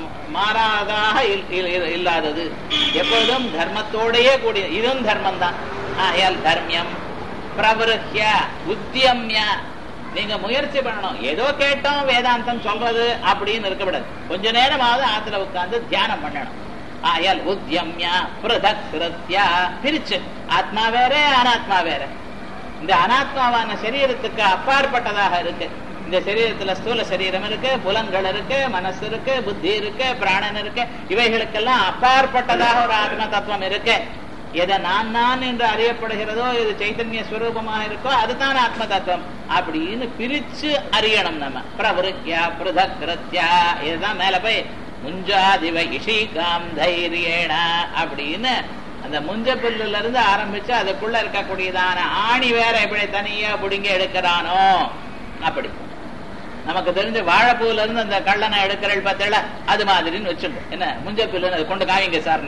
Speaker 1: மாறாதாக இல்- இல்- இல்லாதது எப்பொழுதும் தர்மத்தோடையே கூடிய இதுவும் தர்மம் தான் ஆகையால் தர்மியம் பிரவருஹ்ய உத்தியம்ய நீங்க முயற்சி பண்ணணும் ஏதோ கேட்டோம் வேதாந்தம் சொல்றது அப்படின்னு இருக்கக்கூடாது கொஞ்ச நேரமாவது ஆத்துல உட்கார்ந்து தியானம் பண்ணணும் ஆயால் உத்தியம்ய பிரதக் கிருத்யா பிரிச்சு ஆத்மா வேற அனாத்மா வேற இந்த அனாத்மாவான சரீரத்துக்கு அப்பாற்பட்டதாக இருக்கு இந்த சரீரத்துல ஸ்தூல சரீரம் இருக்கு புலன்கள் இருக்கு மனசு இருக்கு புத்தி இருக்கு பிராணன் இருக்கு இவைகளுக்கெல்லாம் அப்பாற்பட்டதாக ஒரு ஆத்ம தத்துவம் இருக்கு எதை நான் நான் என்று அறியப்படுகிறதோ இது சைத்தன்ய ஸ்வரூபமாக இருக்கோ அதுதான் ஆத்ம தத்துவம் அப்படின்னு பிரிச்சு அறியணும் நம்ம பிரவருக்கியா பிரதக் கிருத்யா இதுதான் மேல போய் முஞ்சாதிவ இஷிகாம் தைரியேன அப்படின்னு அந்த முஞ்ச புல்லுல இருந்து ஆரம்பிச்சு அதுக்குள்ள இருக்கக்கூடியதான ஆணி வேற எப்படி தனியா புடுங்கி எடுக்கிறானோ அப்படி நமக்கு தெரிஞ்ச வாழைப்பூல இருந்து அந்த கள்ளனை எடுக்கிறள் பார்த்தல அது மாதிரின்னு வச்சுட்டு என்ன முஞ்ச புல்லுன்னு கொண்டு காவிங்க சார்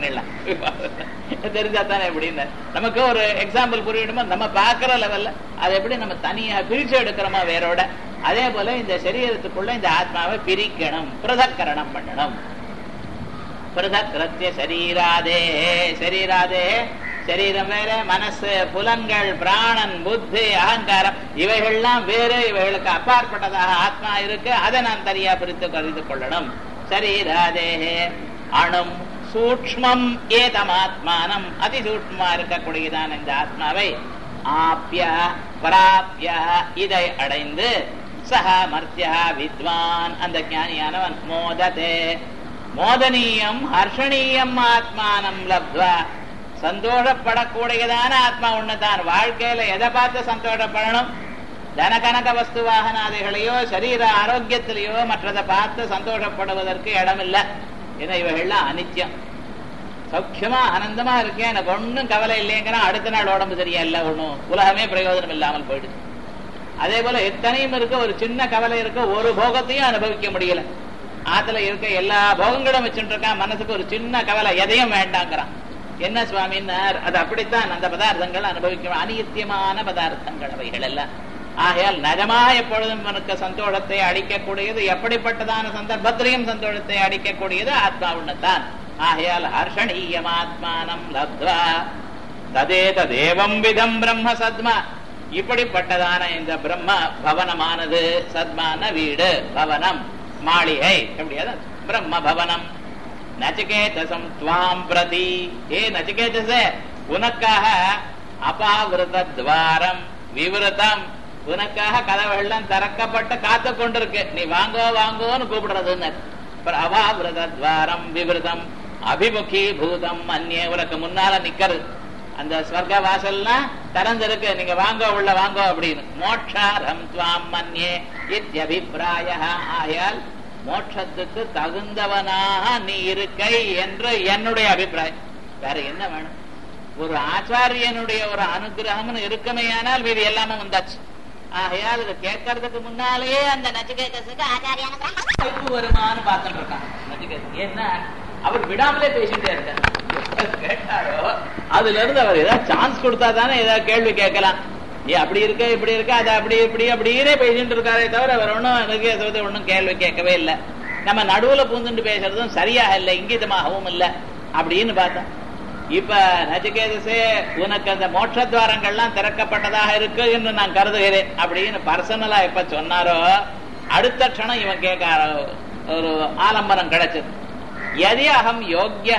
Speaker 1: தெரிஞ்சா தானே எப்படின்னு நமக்கு ஒரு எக்ஸாம்பிள் புரியணுமோ நம்ம பாக்குற லெவல்ல அதை எப்படி நம்ம தனியா பிரிச்சு எடுக்கிறோமா வேறோட அதே போல இந்த சரீரத்துக்குள்ள இந்த ஆத்மாவை பிரிக்கணும் பிரதக்கரணம் பண்ணணும் பிரதக்கிருத்திய சரீராதே சரீராதே சரீரம் வேற மனசு புலன்கள் பிராணன் புத்தி அகங்காரம் இவைகள்லாம் வேறு இவைகளுக்கு அப்பாற்பட்டதாக ஆத்மா இருக்கு அதை நான் தனியா பிரித்து கருது கொள்ளணும் சரீராதே அணும் சூக்மம் ஏதமாத்மானம் அதிசூக்மமா இருக்கக்கூடியதான இந்த ஆத்மாவை ஆப்ய பராப்ய இதை அடைந்து சஹ மர்த்தியா வித்வான் அந்த ஞானியானவன் மோததே மோதனீயம் ஹர்ஷணீயம் ஆத்மானம் லப்த்வா சந்தோஷப்படக்கூடியதான ஆத்மா ஒண்ணுதான் வாழ்க்கையில எதை பார்த்து சந்தோஷப்படணும் தனகனக வஸ்து வாகனாதிகளையோ சரீர ஆரோக்கியத்திலேயோ மற்றதை பார்த்து சந்தோஷப்படுவதற்கு இடம் இல்லை ஏன்னா இவைகள்லாம் அனித்யம் சௌக்கியமா ஆனந்தமா இருக்கேன் எனக்கு ஒண்ணும் கவலை இல்லைங்கிற அடுத்த நாள் உடம்பு சரியா இல்ல ஒண்ணும் உலகமே பிரயோஜனம் இல்லாமல் போயிடுது அதே போல எத்தனையும் இருக்க ஒரு சின்ன கவலை இருக்க ஒரு போகத்தையும் அனுபவிக்க முடியல ஆத்துல இருக்க எல்லா போகங்களும் வச்சுட்டு இருக்கான் மனசுக்கு ஒரு சின்ன கவலை எதையும் வேண்டாங்கிறான் என்ன சுவாமின்னார் அது அப்படித்தான் அந்த பதார்த்தங்கள் அனுபவிக்கணும் அநித்தியமான பதார்த்தங்கள் அவைகள் எல்லாம் ஆகையால் நிஜமாக எப்பொழுதும் உனக்கு சந்தோஷத்தை அளிக்கக்கூடியது எப்படிப்பட்டதான சந்தர்ப்பத்திலையும் சந்தோஷத்தை அளிக்கக்கூடியது ஆத்மா ஒண்ணுதான் ஆகையால் ஹர்ஷணீயமாத்மானம் லப்த்வா ததே ததேவம் விதம் பிரம்ம சத்மா இப்படிப்பட்டதான இந்த பிரம்ம பவனமானது சத்மான வீடு பவனம் மாளிகை எப்படியாது பிரம்ம பவனம் நச்சிகேதசம் துவாம் பிரதி ஏ நச்சிகேதச உனக்காக அபாவிரத துவாரம் விவரதம் உனக்காக கதவுகள்லாம் திறக்கப்பட்டு காத்து கொண்டிருக்கு நீ வாங்கோ வாங்கோன்னு கூப்பிடுறதுன்னு அபாவிரத துவாரம் விவரதம் அபிமுகி பூதம் அந்நிய உனக்கு முன்னால நிக்கிறது அந்த ஸ்வர்க வாசல்லாம் திறந்திருக்கு நீங்க வாங்கோ உள்ள வாங்கோ அப்படின்னு மோட்சாரம் துவாம் மன்யே இத்தியபிப்பிராய ஆயால் மோட்சத்துக்கு தகுந்தவனாக நீ இருக்கை என்று என்னுடைய அபிப்பிராயம் வேற என்ன வேணும் ஒரு ஆச்சாரியனுடைய ஒரு அனுகிரகம்னு இருக்குமேயானால் மீது எல்லாமே வந்தாச்சு ஆகையால் இது கேட்கறதுக்கு முன்னாலேயே அந்த நச்சிகேதஸுக்கு ஆச்சாரியான வாய்ப்பு வருமானு பார்த்துட்டு இருக்கான் நச்சிகேதன் ஏன்னா அவர் விடாமலே பேசிட்டே இருக்கார் கேட்டாரோ அதுல இருந்து அவர் ஏதாவது சான்ஸ் கொடுத்தா தானே ஏதாவது கேள்வி கேட்கலாம் ஏ அப்படி இருக்க இப்படி இருக்க அது அப்படி இப்படி அப்படியே பேசிட்டு இருக்காரே தவிர அவர் ஒன்றும் எனக்கு ஒன்றும் கேள்வி கேட்கவே இல்லை நம்ம நடுவுல பூந்துட்டு பேசுறதும் சரியாக இல்லை இங்கிதமாகவும் இல்லை அப்படின்னு பார்த்தோம் இப்ப நச்சிகேதசே உனக்கு அந்த மோட்சத்வாரங்கள்லாம் திறக்கப்பட்டதாக இருக்கு என்று நான் கருதுகிறேன் அப்படின்னு பர்சனலா எப்ப சொன்னாரோ அடுத்த க்ஷணம் இவன் கேட்க ஒரு ஆலம்பரம் கிடைச்சது எதி அகம் யோக்கிய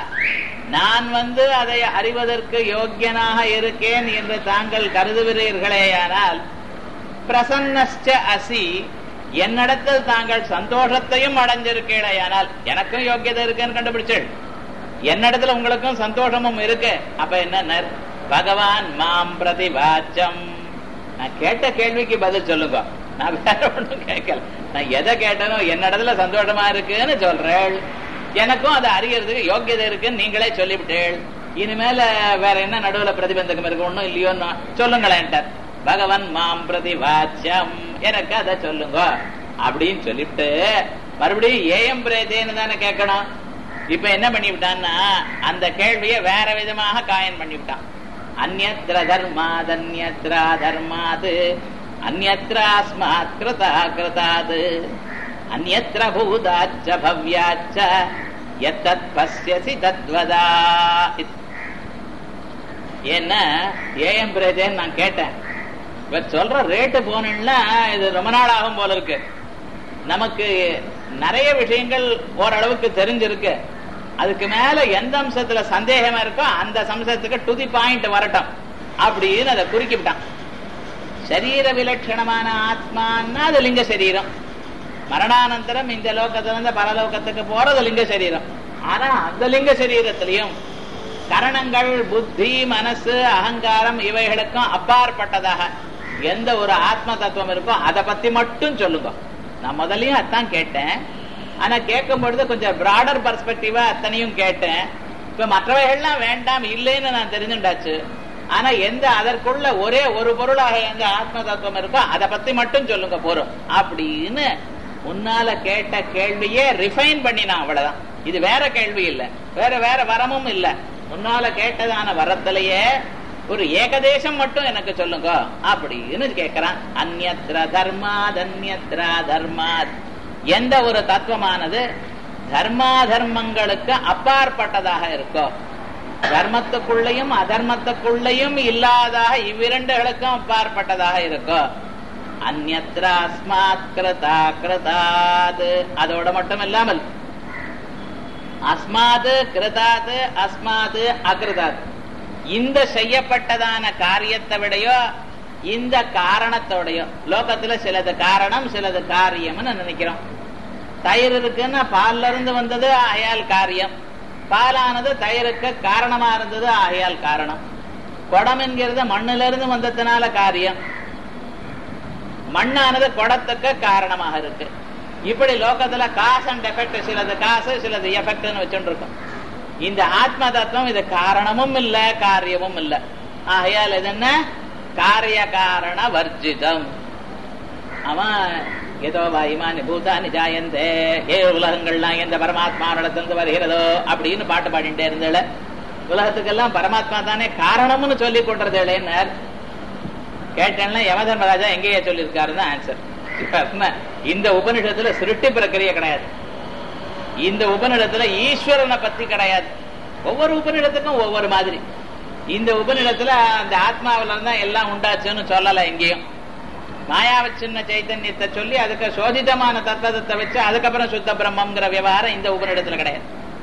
Speaker 1: நான் வந்து அதை அறிவதற்கு யோக்கியனாக இருக்கேன் என்று தாங்கள் கருதுகிறீர்களேயானால் பிரசன்னஸ்ச அசி என்னிடத்தில் தாங்கள் சந்தோஷத்தையும் அடைஞ்சிருக்கேடையானால் எனக்கும் யோக்கியதை இருக்குன்னு கண்டுபிடிச்சேள் என்னிடத்துல உங்களுக்கும் சந்தோஷமும் இருக்கு அப்ப என்ன பகவான் மாம் பிரதிபாச்சம் நான் கேட்ட கேள்விக்கு பதில் சொல்லுங்க நான் வேற ஒண்ணும் கேட்கல நான் எதை கேட்டனோ என்னிடத்துல சந்தோஷமா இருக்குன்னு சொல்றேள் எனக்கும் அதை அறியறதுக்கு யோக்கியதை இருக்குன்னு நீங்களே சொல்லிவிட்டேள் இனிமேல வேற என்ன நடுவுல பிரதிபந்தகம் இருக்கு ஒண்ணும் இல்லையோன்னு சொல்லுங்களேன்ட்டார் பகவான் மாம் பிரதிவாச்சம் எனக்கு அதை சொல்லுங்க அப்படின்னு சொல்லிவிட்டு மறுபடியும் ஏஎம் பிரேதேன்னு தானே கேட்கணும் இப்ப என்ன பண்ணிவிட்டான்னா அந்த கேள்வியை வேற விதமாக காயன் பண்ணிவிட்டான் அந்நத்திர தர்மாத் அந்நத்ரா தர்மாத் அந்நத்ராஸ்மாத் கிருதா கிருதாத் அந்நத்திர பூதாச்ச பவ்யாச்ச எத்தத் பசியசி தத்வதா என்ன ஏஎம் பிரேதேன்னு நான் கேட்டேன் இப்ப சொல்ற ரேட்டு போனா இது ரொம்ப நாள் ஆகும் போல இருக்கு நமக்கு நிறைய விஷயங்கள் ஓரளவுக்கு தெரிஞ்சிருக்கு அதுக்கு மேல எந்த அம்சத்துல சந்தேகமா இருக்கோ அந்த சம்சத்துக்கு டு தி பாயிண்ட் வரட்டும் அப்படின்னு அதை குறுக்கிவிட்டான் சரீர விலட்சணமான ஆத்மான்னா அது லிங்க சரீரம் மரணானந்தரம் இந்த லோகத்துல இருந்து பரலோகத்துக்கு போறது லிங்க சரீரம் ஆனா அந்த லிங்க சரீரத்திலையும் கரணங்கள் புத்தி மனசு அகங்காரம் இவைகளுக்கும் அப்பாற்பட்டதாக எந்த ஒரு ஆத்ம தத்துவம் இருக்கோ அதை பத்தி மட்டும் சொல்லுங்க நான் முதலையும் அதான் கேட்டேன் ஆனா கேட்கும் பொழுது கொஞ்சம் பிராடர் பர்ஸ்பெக்டிவா அத்தனையும் கேட்டேன் இப்ப மற்றவைகள்லாம் வேண்டாம் இல்லைன்னு நான் தெரிஞ்சுட்டாச்சு ஆனா எந்த அதற்குள்ள ஒரே ஒரு பொருளாக எந்த ஆத்ம தத்துவம் இருக்கோ அதை பத்தி மட்டும் சொல்லுங்க போறோம் அப்படின்னு முன்னால கேட்ட கேள்வியே ரிஃபைன் பண்ணினான் அவ்வளவுதான் இது வேற கேள்வி இல்ல வேற வேற வரமும் இல்ல முன்னால கேட்டதான வரத்திலேயே ஒரு ஏகதேசம் மட்டும் எனக்கு சொல்லுங்க அப்படின்னு கேட்கிறான் அந்நத்ர தர்மாத் அந்நத்ரா தர்மாத் எந்த ஒரு தத்துவமானது தர்மா தர்மங்களுக்கு அப்பாற்பட்டதாக இருக்கோ தர்மத்துக்குள்ளையும் அதர்மத்துக்குள்ளையும் இல்லாதாக இவ்விரண்டுகளுக்கும் அப்பாற்பட்டதாக இருக்கோ அந்நத்ராஸ்மாத் கிருதா கிருதாது அதோட மட்டும் இல்லாமல் அஸ்மாது கிருதாது அஸ்மாது அகிருதாது இந்த செய்யப்பட்டதான காரியத்தை விடையோ இந்த காரணத்தோடையோ லோகத்துல சிலது காரணம் சிலது காரியம்னு நினைக்கிறோம் தயிர் இருக்குன்னா பால்ல இருந்து வந்தது ஆயால் காரியம் பாலானது தயிருக்கு காரணமா இருந்தது ஆகையால் காரணம் குடம் என்கிறது மண்ணில இருந்து வந்ததுனால காரியம் மண்ணானது குடத்துக்கு காரணமாக இருக்கு இப்படி லோகத்துல காசு அண்ட் எஃபெக்ட் சிலது காசு சிலது எஃபெக்ட்னு வச்சுட்டு இருக்கோம் இந்த ஆத்ம தத்துவம் இது காரணமும் இல்ல காரியமும் இல்ல ஆகையால் இது என்ன காரிய காரண வர்ஜிதம் அவன் ஏதோ இமானி பூதானி ஜாயந்தே ஏ உலகங்கள்லாம் எந்த பரமாத்மாவிடத்திலிருந்து வருகிறதோ அப்படின்னு பாட்டு பாடிட்டே இருந்தேள உலகத்துக்கெல்லாம் பரமாத்மா தானே காரணம்னு சொல்லி கொண்டிருந்தேளேன்னார் கேட்டேன்னா யமதர்மராஜா எங்கேயே சொல்லியிருக்காருன்னு ஆன்சர் இந்த உபனிஷத்துல சிருஷ்டி பிரக்கிரியை கிடையாது இந்த உபனிடத்துல ஈஸ்வரனை பத்தி கிடையாது ஒவ்வொரு உபனிடத்துக்கும் ஒவ்வொரு மாதிரி இந்த உபனிடத்துல அந்த ஆத்மாவில இருந்தா எல்லாம் உண்டாச்சுன்னு சொல்லல எங்கேயும் மாயாவ சின்ன சைத்தன்யத்தை சொல்லி அதுக்கு சோதிதமான தத்துவத்தை வச்சு அதுக்கப்புறம் சுத்த பிரம்மங்கிற விவகாரம் இந்த உபனிடத்துல கிடையாது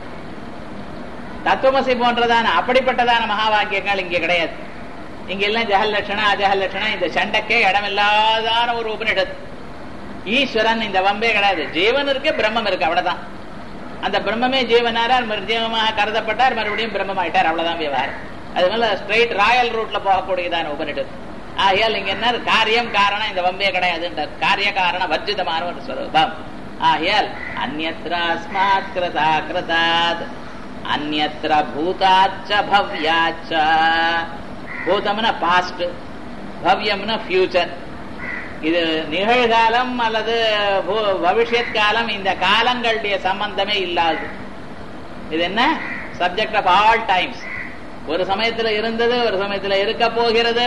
Speaker 1: தத்துவமசி போன்றதான அப்படிப்பட்டதான மகா வாக்கியங்கள் இங்க கிடையாது இங்க எல்லாம் ஜெகல் லட்சணா அஜகல் லட்சணா இந்த சண்டைக்கே இடமில்லாதான ஒரு உபனிடத்து ஈஸ்வரன் இந்த வம்பே கிடையாது ஜீவன் இருக்கு பிரம்மம் இருக்கு அவ்வளவுதான் அந்த பிரம்மமே ஜீவனாரார் ஜீவமாக கருதப்பட்டார் மறுபடியும் பிரம்மமாயிட்டார் அவ்வளவுதான் விவகாரம் அது மேல ஸ்ட்ரெயிட் ராயல் ரூட்ல போகக்கூடியதான உபனிடத்து ஆகையால் இங்க என்ன காரியம் காரணம் இந்த வம்பே கிடையாதுன்றார் காரிய காரண வர்ஜிதமான ஒரு ஸ்வரூபம் ஆகையால் அந்நத்ராஸ்மாத் கிருதா கிருதாத் அந்நத்திர பூதாச்ச பவ்யாச்ச பூதம்னா பாஸ்ட் பவ்யம்னா ஃபியூச்சர் இது நிகழ்காலம் அல்லது பவிஷ்யத் காலம் இந்த காலங்களுடைய சம்பந்தமே இல்லாது இது என்ன சப்ஜெக்ட் ஆஃப் ஆல் டைம்ஸ் ஒரு சமயத்துல இருந்தது ஒரு சமயத்துல இருக்க போகிறது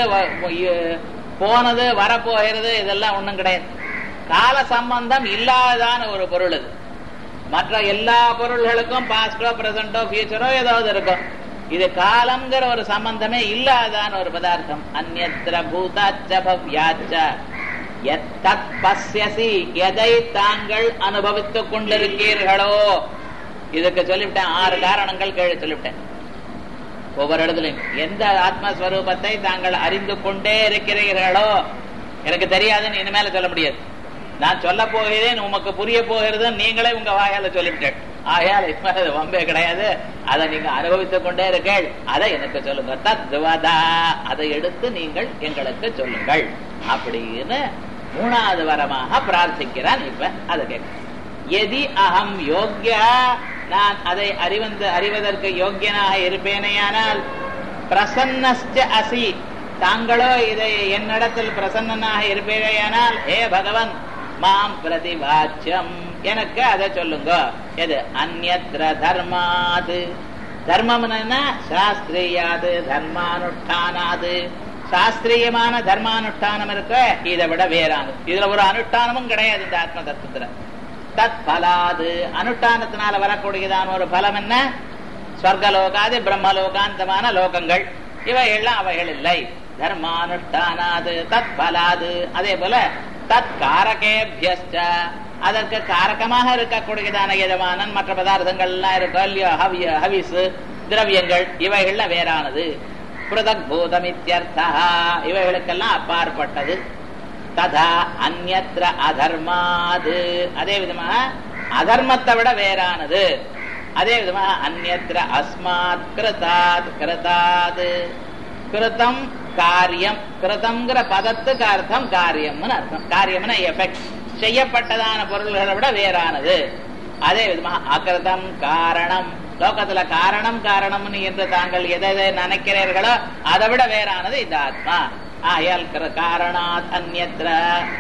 Speaker 1: போனது வரப்போகிறது இதெல்லாம் ஒண்ணும் கிடையாது கால சம்பந்தம் இல்லாதான ஒரு பொருள் இது மற்ற எல்லா பொருள்களுக்கும் பாஸ்டோ பிரசன்டோ ஃபியூச்சரோ ஏதாவது இருக்கும் இது காலம்ங்கிற ஒரு சம்பந்தமே இல்லாதான ஒரு பதார்த்தம் அந்நத்திர பூதாச்ச பவ்யாச்ச எத்தத் பசியசி எதை தாங்கள் அனுபவித்துக் கொண்டிருக்கீர்களோ இதுக்கு சொல்லிவிட்டேன் ஆறு காரணங்கள் கீழே சொல்லிவிட்டேன் ஒவ்வொரு இடத்துலையும் எந்த ஆத்மஸ்வரூபத்தை தாங்கள் அறிந்து கொண்டே இருக்கிறீர்களோ எனக்கு தெரியாதுன்னு இனிமேல சொல்ல முடியாது நான் சொல்ல போகிறேன் உமக்கு புரிய போகிறது நீங்களே உங்க வாயால சொல்லிவிட்டேன் ஆகையால் இப்ப அது வம்பே கிடையாது அதை நீங்க அனுபவித்துக் கொண்டே இருக்கீள் அதை எனக்கு சொல்லுங்க தத்துவதா அதை எடுத்து நீங்கள் எங்களுக்கு சொல்லுங்கள் அப்படின்னு மூணாவது வரமாக பிரார்த்திக்கிறான் இப்ப அதை கேட்க எதி அகம் யோக்கியா நான் அதை அறிவந்து அறிவதற்கு யோக்கியனாக இருப்பேனேயானால் பிரசன்னஸ்ட அசி தாங்களோ இதை என்னிடத்தில் பிரசன்னனாக இருப்பேனேயானால் ஹே பகவன் மாம் பிரதிவாச்சியம் எனக்கு அதை சொல்லுங்க எது அந்நத்திர தர்மாது தர்மம்னா சாஸ்திரியாது தர்மானுஷ்டானாது சாஸ்திரியமான தர்மானுஷ்டானம் இருக்க இதை விட வேறானது இதுல ஒரு அனுஷ்டானமும் கிடையாது இந்த ஆத்ம தத்துவத்துல தத் பலாது அனுஷ்டானத்தினால வரக்கூடியதான ஒரு பலம் என்ன ஸ்வர்கலோகாது பிரம்மலோகாந்தமான லோகங்கள் இவைகள்லாம் அவைகள் இல்லை தர்மானுஷ்டானாது தத் பலாது அதே போல தத் காரகேபியஸ்ட அதற்கு காரகமாக இருக்கக்கூடியதான எஜமானன் மற்ற பதார்த்தங்கள் எல்லாம் இருக்கும் இல்லையோ ஹவிய ஹவிசு திரவியங்கள் இவைகள்ல வேறானது பிருதக் பூதமித்யர்த்தா இவைகளுக்கெல்லாம் அப்பாற்பட்டது ததா அந்நத்திர அதர்மாது அதே விதமாக அதர்மத்தை விட வேறானது அதே விதமாக அந்நத்திர அஸ்மாத் கிருதாத் கிருதாது கிருதம் காரியம் கிருதம்ங்கிற பதத்துக்கு அர்த்தம் காரியம்னு அர்த்தம் காரியம்னா எஃபெக்ட் செய்யப்பட்டதான பொருள்களை விட வேறானது அதே விதமாக அகிருதம் காரணம் லோகத்துல காரணம் காரணம்னு என்று தாங்கள் எதை எதை நினைக்கிறீர்களோ அதை விட வேறானது இந்த ஆத்மா ஆயால் காரணாத் அந்நத்திர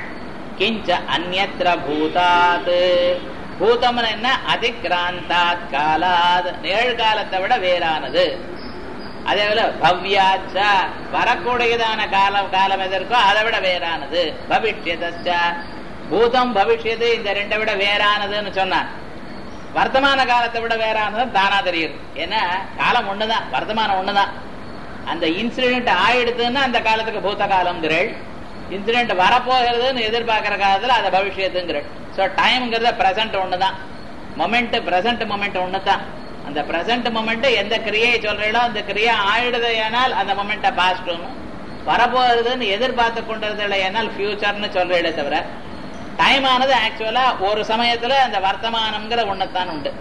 Speaker 1: கிஞ்ச அந்நத்திர பூதாத் பூதம்னு என்ன அதிக்ராந்தாத் காலாத் நிகழ்காலத்தை விட வேறானது அதே போல பவ்யாச்ச வரக்கூடியதான காலம் காலம் எதற்கோ அதை விட வேறானது பவிஷ்யதச்ச பூதம் பவிஷ்யது இந்த ரெண்டை விட வேறானதுன்னு சொன்னான் வர்த்தமான காலத்தை விட வேறானது தானா தெரியுது ஏன்னா காலம் ஒண்ணுதான் வர்த்தமானம் ஒண்ணுதான் அந்த இன்சிடென்ட் ஆயிடுதுன்னா அந்த காலத்துக்கு பூத்த காலம்ங்கிறள் இன்சிடென்ட் வரப்போகிறதுன்னு எதிர்பார்க்கிற காலத்துல அதை பவிஷ்யத்துங்கிறள் ஸோ டைம்ங்கிறத பிரசன்ட் ஒண்ணுதான் மொமெண்ட் பிரசன்ட் மொமெண்ட் ஒண்ணுதான் அந்த பிரசன்ட் மொமெண்ட் எந்த கிரியை சொல்றீங்களோ அந்த கிரியா ஆயிடுது ஏனால் அந்த மொமெண்ட்டை பாஸ்ட்னு வரப்போகுதுன்னு எதிர்பார்த்து கொண்டிருந்தது ஏனால் ஃபியூச்சர்னு சொல்றீங்களே தவிர டைம் ஆனது ஆக்சுவலா ஒரு சமயத்துல அந்த வர்த்தமானம்ங்கிற ஒண்ணுத்தான் உண்டு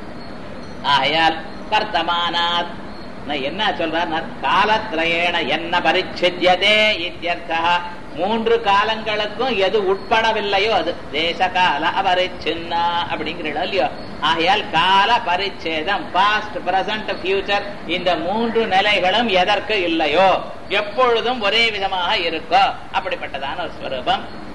Speaker 1: ஆயால் வர்த்தமானாத் என்ன சொல்றார் காலத்திரயேன என்ன பரிச்செத்தியதே இத்தியர்த்தா மூன்று காலங்களுக்கும் எது உட்படவில்லையோ அது தேச கால அபரிச்சின்னா அப்படிங்கிறோம் இல்லையோ ஆகையால் கால பரிச்சேதம் பாஸ்ட் பிரசன்ட் ஃபியூச்சர் இந்த மூன்று நிலைகளும் எதற்கு இல்லையோ எப்பொழுதும் ஒரே விதமாக இருக்கோ அப்படிப்பட்டதான ஒரு ஸ்வரூபம்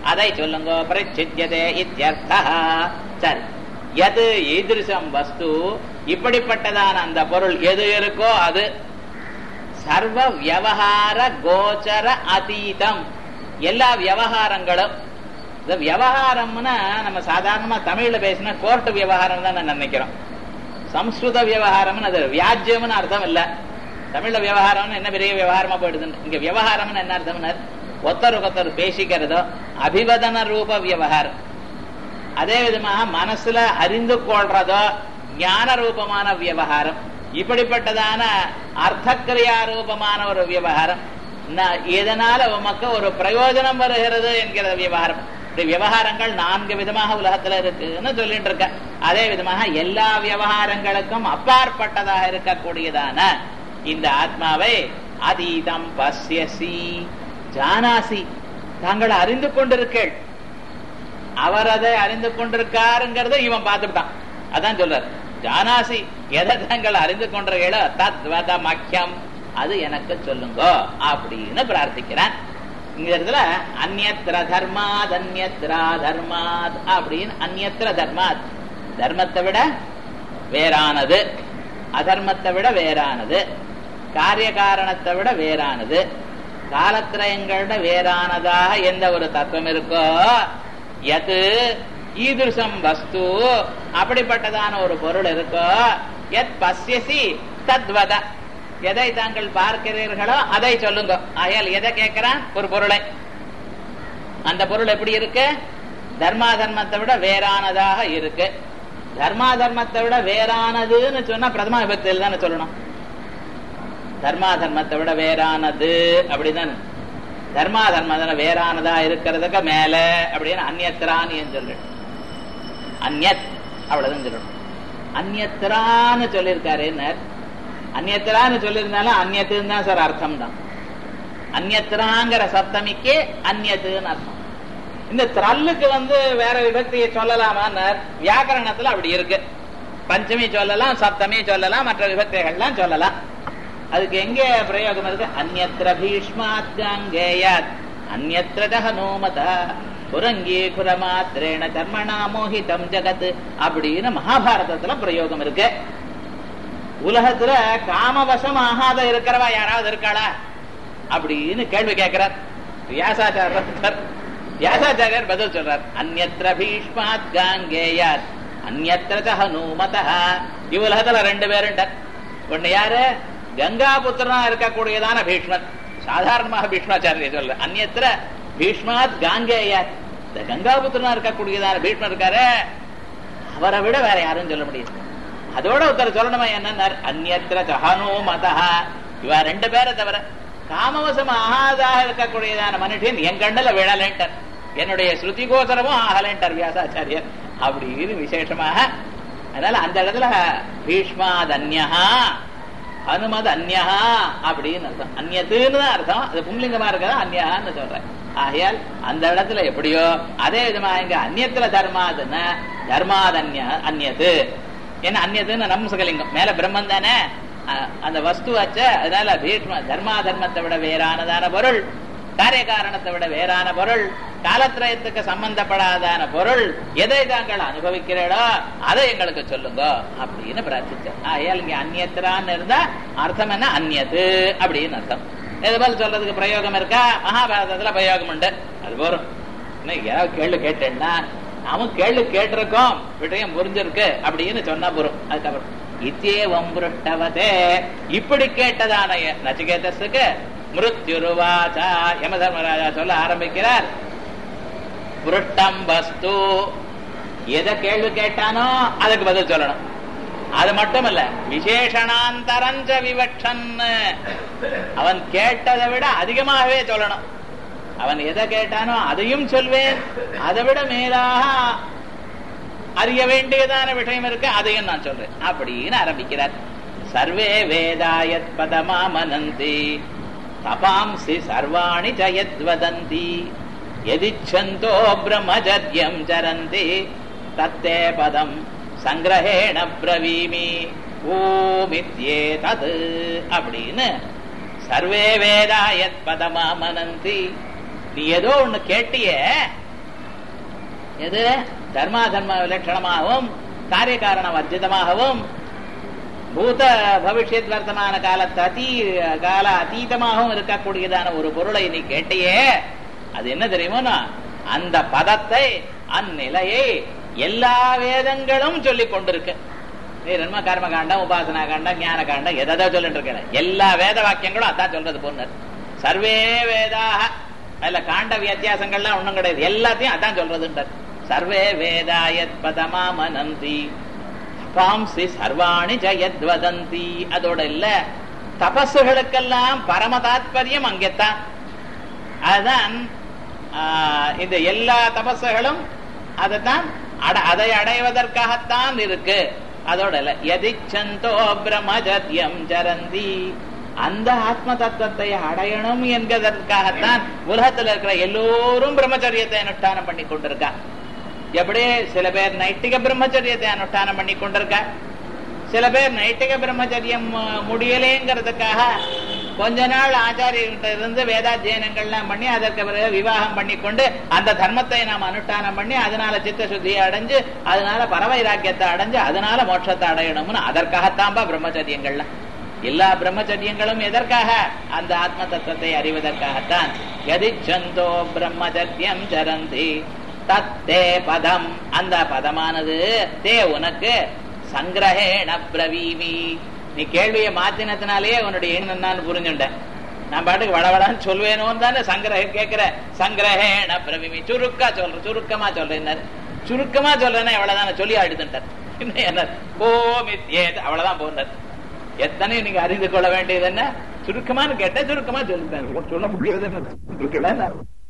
Speaker 1: அதை சொல்லுங்க பிரச்சித்தியதே இத்தியர்த்தா சரி எது ஈதிருஷம் வஸ்து இப்படிப்பட்டதான அந்த பொருள் எது இருக்கோ அது சர்வ வியவகார கோச்சர அதீதம் எல்லா விவகாரங்களும் இந்த விவகாரம்னா நம்ம சாதாரணமா தமிழ்ல பேசினா கோர்ட் விவகாரம் தான் நான் நினைக்கிறோம் சம்ஸ்கிருத விவகாரம்னு அது வியாஜ்யம்னு அர்த்தம் இல்ல தமிழ்ல விவகாரம்னு என்ன பெரிய விவகாரமா போயிடுது இங்க விவகாரம்னு என்ன அர்த்தம்னா ஒருத்தருக்கு ஒருத்தர் பேசிக்கிறதோ அபிவதன ரூப விவகாரம் அதே விதமாக மனசுல அறிந்து கொள்றதோ ஞான ரூபமான விவகாரம் இப்படிப்பட்டதான அர்த்தக்கிரியா ரூபமான ஒரு விவகாரம் இதனால உமக்கு ஒரு பிரயோஜனம் வருகிறது என்கிற விவகாரம் இப்படி விவகாரங்கள் நான்கு விதமாக உலகத்துல இருக்குன்னு சொல்லிட்டு இருக்க அதே விதமாக எல்லா விவகாரங்களுக்கும் அப்பாற்பட்டதாக இருக்கக்கூடியதான இந்த ஆத்மாவை அதீதம் பசியசி ஜானாசி தாங்கள் அறிந்து கொண்டிருக்கேள் அவர் அதை அறிந்து கொண்டிருக்காருங்கிறத இவன் பார்த்துட்டான் அதான் சொல்றார் ஜானாசி எதை தாங்கள் அறிந்து கொண்டீர்களோ தத்வத மக்கியம் அது எனக்கு சொல்லுங்க அப்படின்னு பிரார்த்திக்கிறான் இந்த இடத்துல அந்நத்திர தர்மாத் அந்நத்ரா தர்மாத் அப்படின்னு அந்நத்திர தர்மாத் தர்மத்தை விட வேறானது அதர்மத்தை விட வேறானது காரிய காரணத்தை விட வேறானது காலத்திரயங்களோட வேறானதாக எந்த ஒரு தத்துவம் இருக்கோ எது ஈதுருஷம் வஸ்து அப்படிப்பட்டதான ஒரு பொருள் இருக்கோ எத் பசியசி தத்வத எதை தாங்கள் பார்க்கிறீர்களோ அதை சொல்லுங்க ஆகையால் எதை கேட்கிறான் ஒரு பொருளை அந்த பொருள் எப்படி இருக்கு தர்மா தர்மத்தை விட வேறானதாக இருக்கு தர்மா தர்மத்தை விட வேறானதுன்னு சொன்னா பிரதமா விபத்தில் தானே சொல்லணும் தர்மா தர்மத்தை விட வேறானது அப்படிதான் தர்மா தர்ம வேறானதா இருக்கிறதுக்கு மேல அப்படின்னு அந்நத்திரான்னு சொல்லு அந்நத் அவ்வளவுதான் சொல்லணும் அந்நத்திரான்னு சொல்லியிருக்காரு அந்நத்திரான்னு சொல்லியிருந்தாலும் அந்நத்துன்னு தான் சார் அர்த்தம் தான் அந்நத்திராங்கிற சப்தமிக்கு அந்நத்துன்னு அர்த்தம் இந்த த்ரல்லுக்கு வந்து வேற விபக்தியை சொல்லலாமா வியாக்கரணத்துல அப்படி இருக்கு பஞ்சமி சொல்லலாம் சப்தமி சொல்லலாம் மற்ற விபக்திகள்லாம் சொல்லலாம் அதுக்கு எங்க பிரயோகம் இருக்கு அந்நத்திர பீஷ்மாத் கங்கேயாத் அந்நத்திர ஜஹனோமத புரங்கீகுர மாத்திரேன கர்மணா மோகிதம் ஜகத் அப்படின்னு மகாபாரதத்துல பிரயோகம் இருக்கு உலகத்துல காமவசம் ஆகாத இருக்கிறவா யாராவது இருக்காளா அப்படின்னு கேள்வி கேட்கிறார் வியாசாச்சாரியர் வியாசாச்சாரியர் பதில் சொல்றார் அந்நத்திர பீஷ்மாத் காங்கேயாத் அந்நத்திர ஹனுமத இவ்வுலகத்துல ரெண்டு பேருண்ட ஒண்ணு யாரு கங்கா புத்திரனா இருக்கக்கூடியதான பீஷ்மன் சாதாரணமாக பீஷ்மாச்சாரிய சொல்ற அந்நத்திர பீஷ்மாத் காங்கேயாத் இந்த கங்கா புத்திரனா இருக்கக்கூடியதான பீஷ்மன் இருக்காரு அவரை விட வேற யாரும் சொல்ல முடியாது அதோட ஒருத்தர் சொல்லணுமா என்ன அந்நத்திர சஹனோ மதா இவ ரெண்டு பேரை தவிர காமவசம் ஆகாதாக இருக்கக்கூடியதான மனுஷன் என் கண்ணில் விழலேன்ட்டார் என்னுடைய ஸ்ருதி கோசரமும் ஆகலேன்ட்டார் வியாசாச்சாரியர் அப்படின்னு விசேஷமாக அதனால அந்த இடத்துல பீஷ்மாத் அந்யா அனுமது அந்யா அப்படின்னு அர்த்தம் அந்நத்துன்னு தான் அர்த்தம் அது பும்லிங்கமா இருக்கா அந்யான்னு சொல்றேன் ஆகையால் அந்த இடத்துல எப்படியோ அதே விதமா இங்க அந்நியத்துல தர்மாதுன்னா தர்மாதன்யா அந்நியது ஏன்னா அந்நியதுன்னு நம்சகலிங்கம் மேல பிரம்மன் தானே அந்த வஸ்து வச்ச அதனால பீஷ்ம தர்மா தர்மத்தை விட வேறானதான பொருள் காரிய காரணத்தை விட வேறான பொருள் காலத்திரயத்துக்கு சம்பந்தப்படாதான பொருள் எதை தாங்கள் அனுபவிக்கிறீர்களோ அதை எங்களுக்கு சொல்லுங்க அப்படின்னு பிரார்த்திச்சேன் ஆகையால் இங்க அந்நியத்திரான்னு இருந்தா அர்த்தம் என்ன அந்நியத்து அப்படின்னு அர்த்தம் இது போல சொல்றதுக்கு பிரயோகம் இருக்கா மகாபாரதத்துல பிரயோகம் உண்டு அது போறோம் யாராவது கேள்வி கேட்டேன்னா அவன் கேள்வி கேட்டிருக்கோம் விஷயம் புரிஞ்சிருக்கு அப்படின்னு சொன்னா போறோம் அதுக்கப்புறம் இத்தியேவம் புருஷ்டவதே இப்படி கேட்டதான நச்சிகேதஸுக்கு மிருத்யுருவாச்சா யம தர்மராஜா சொல்ல ஆரம்பிக்கிறார் புருஷ்டம் வஸ்து எதை கேள்வி கேட்டானோ அதுக்கு பதில் சொல்லணும் அது மட்டும் இல்ல விசேஷணாந்தரஞ்ச விவக்ஷன் அவன் கேட்டதை விட அதிகமாகவே சொல்லணும் அவன் எதை கேட்டானோ அதையும் சொல்வேன் அதை விட மேலாக அறிய வேண்டியதான விஷயம் இருக்கு அதையும் நான் சொல்றேன் அப்படின்னு ஆரம்பிக்கிறார் சர்வே வேதாயத் பதமா மனந்தி தபாம்சி சர்வாணி ஜயத் வதந்தி எதிச்சந்தோ பிரம்மச்சரியம் சரந்தி தத்தே பதம் சங்கிரகேண பிரவீமி ஓமித்யே தது அப்படின்னு சர்வே வேதாயத் பதமா மனந்தி நீ ஏதோ ஒண்ணு கேட்டிய எது தர்மா தர்ம விலட்சணமாகவும் காரிய காரண வர்ஜிதமாகவும் பூத பவிஷ்யத் வர்த்தமான காலத்து அதி கால அதீதமாகவும் இருக்கக்கூடியதான ஒரு பொருளை நீ கேட்டியே அது என்ன தெரியுமோனா அந்த பதத்தை அந்நிலையை எல்லா வேதங்களும் சொல்லிக் கொண்டிருக்கு நீ ரன்ம கர்ம காண்டம் உபாசனா காண்டம் ஞான காண்டம் எதோ சொல்லிட்டு இருக்கேன் எல்லா வேத வாக்கியங்களும் அதான் சொல்றது பொண்ணு சர்வே வேதாக அதுல காண்ட வித்தியாசங்கள்லாம் ஒண்ணும் கிடையாது எல்லாத்தையும் அதான் சொல்றதுன்றார் சர்வே வேதாயத் பதமா மனந்தி பாம்சி சர்வாணி ஜெயத் வதந்தி அதோட இல்ல தபசுகளுக்கெல்லாம் பரம தாத்பரியம் அங்கேத்தான் அதுதான் ஆஹ், இந்த எல்லா தபசுகளும் அதைத்தான் அட- அதை அடைவதற்காகத்தான் இருக்கு அதோட இல்ல எதிச்சந்தோ பிரம்மஜத்யம் சரந்தி அந்த ஆத்ம தத்துவத்தை அடையணும் என்கிறதற்காகத்தான் உலகத்துல இருக்கிற எல்லோரும் பிரம்மச்சரியத்தை அனுஷ்டானம் பண்ணி கொண்டிருக்கா எப்படி சில பேர் நைட்டிக பிரம்மச்சரியத்தை அனுஷ்டானம் பண்ணி கொண்டிருக்கா சில பேர் நைட்டிக பிரம்மச்சரியம் அஹ், முடியலேங்கிறதுக்காக கொஞ்ச நாள் ஆச்சாரியர்கிட்ட இருந்து வேதாத்தியனங்கள்லாம் பண்ணி அதற்கு பிறகு விவாகம் பண்ணி கொண்டு அந்த தர்மத்தை நாம் அனுஷ்டானம் பண்ணி அதனால சித்த சுத்தியை அடைஞ்சு அதனால பரவைராக்கியத்தை அடைஞ்சு அதனால மோட்சத்தை அடையணும்னு அதற்காகத்தான்பா பிரம்மச்சரியங்கள்லாம் எல்லா பிரம்மச்சரியங்களும் எதற்காக அந்த ஆத்ம தத்துவத்தை அறிவதற்காகத்தான் எதிச்சந்தோ பிரம்மச்சரியம் சரந்தி தத்தே பதம் அந்த பதமானது தே உனக்கு சங்கிரகேண பிரவீமி நீ கேள்வியை மாத்தினத்தினாலேயே உன்னுடைய எண்ணம் நான் புரிஞ்சுட்டேன் நான் பாட்டுக்கு வடவடான்னு சொல்வேனோன்னு தானே சங்கிரக கேட்கிற சங்கிரகேண பிரவிமி சுருக்கா சொல்ற சுருக்கமா சொல்றேன் சுருக்கமா சொல்றேன்னா எவ்வளவுதான் சொல்லி அழுதுட்டார் இன்னும் என்ன கோமித்யேத் அவ்வளவுதான் போனார் எத்தனை நீங்க அறிந்து கொள்ள வேண்டியது என்ன சுருக்கமான்னு கேட்டா சுருக்கமா சொல்லிட்டார் சொல்ல முடியாது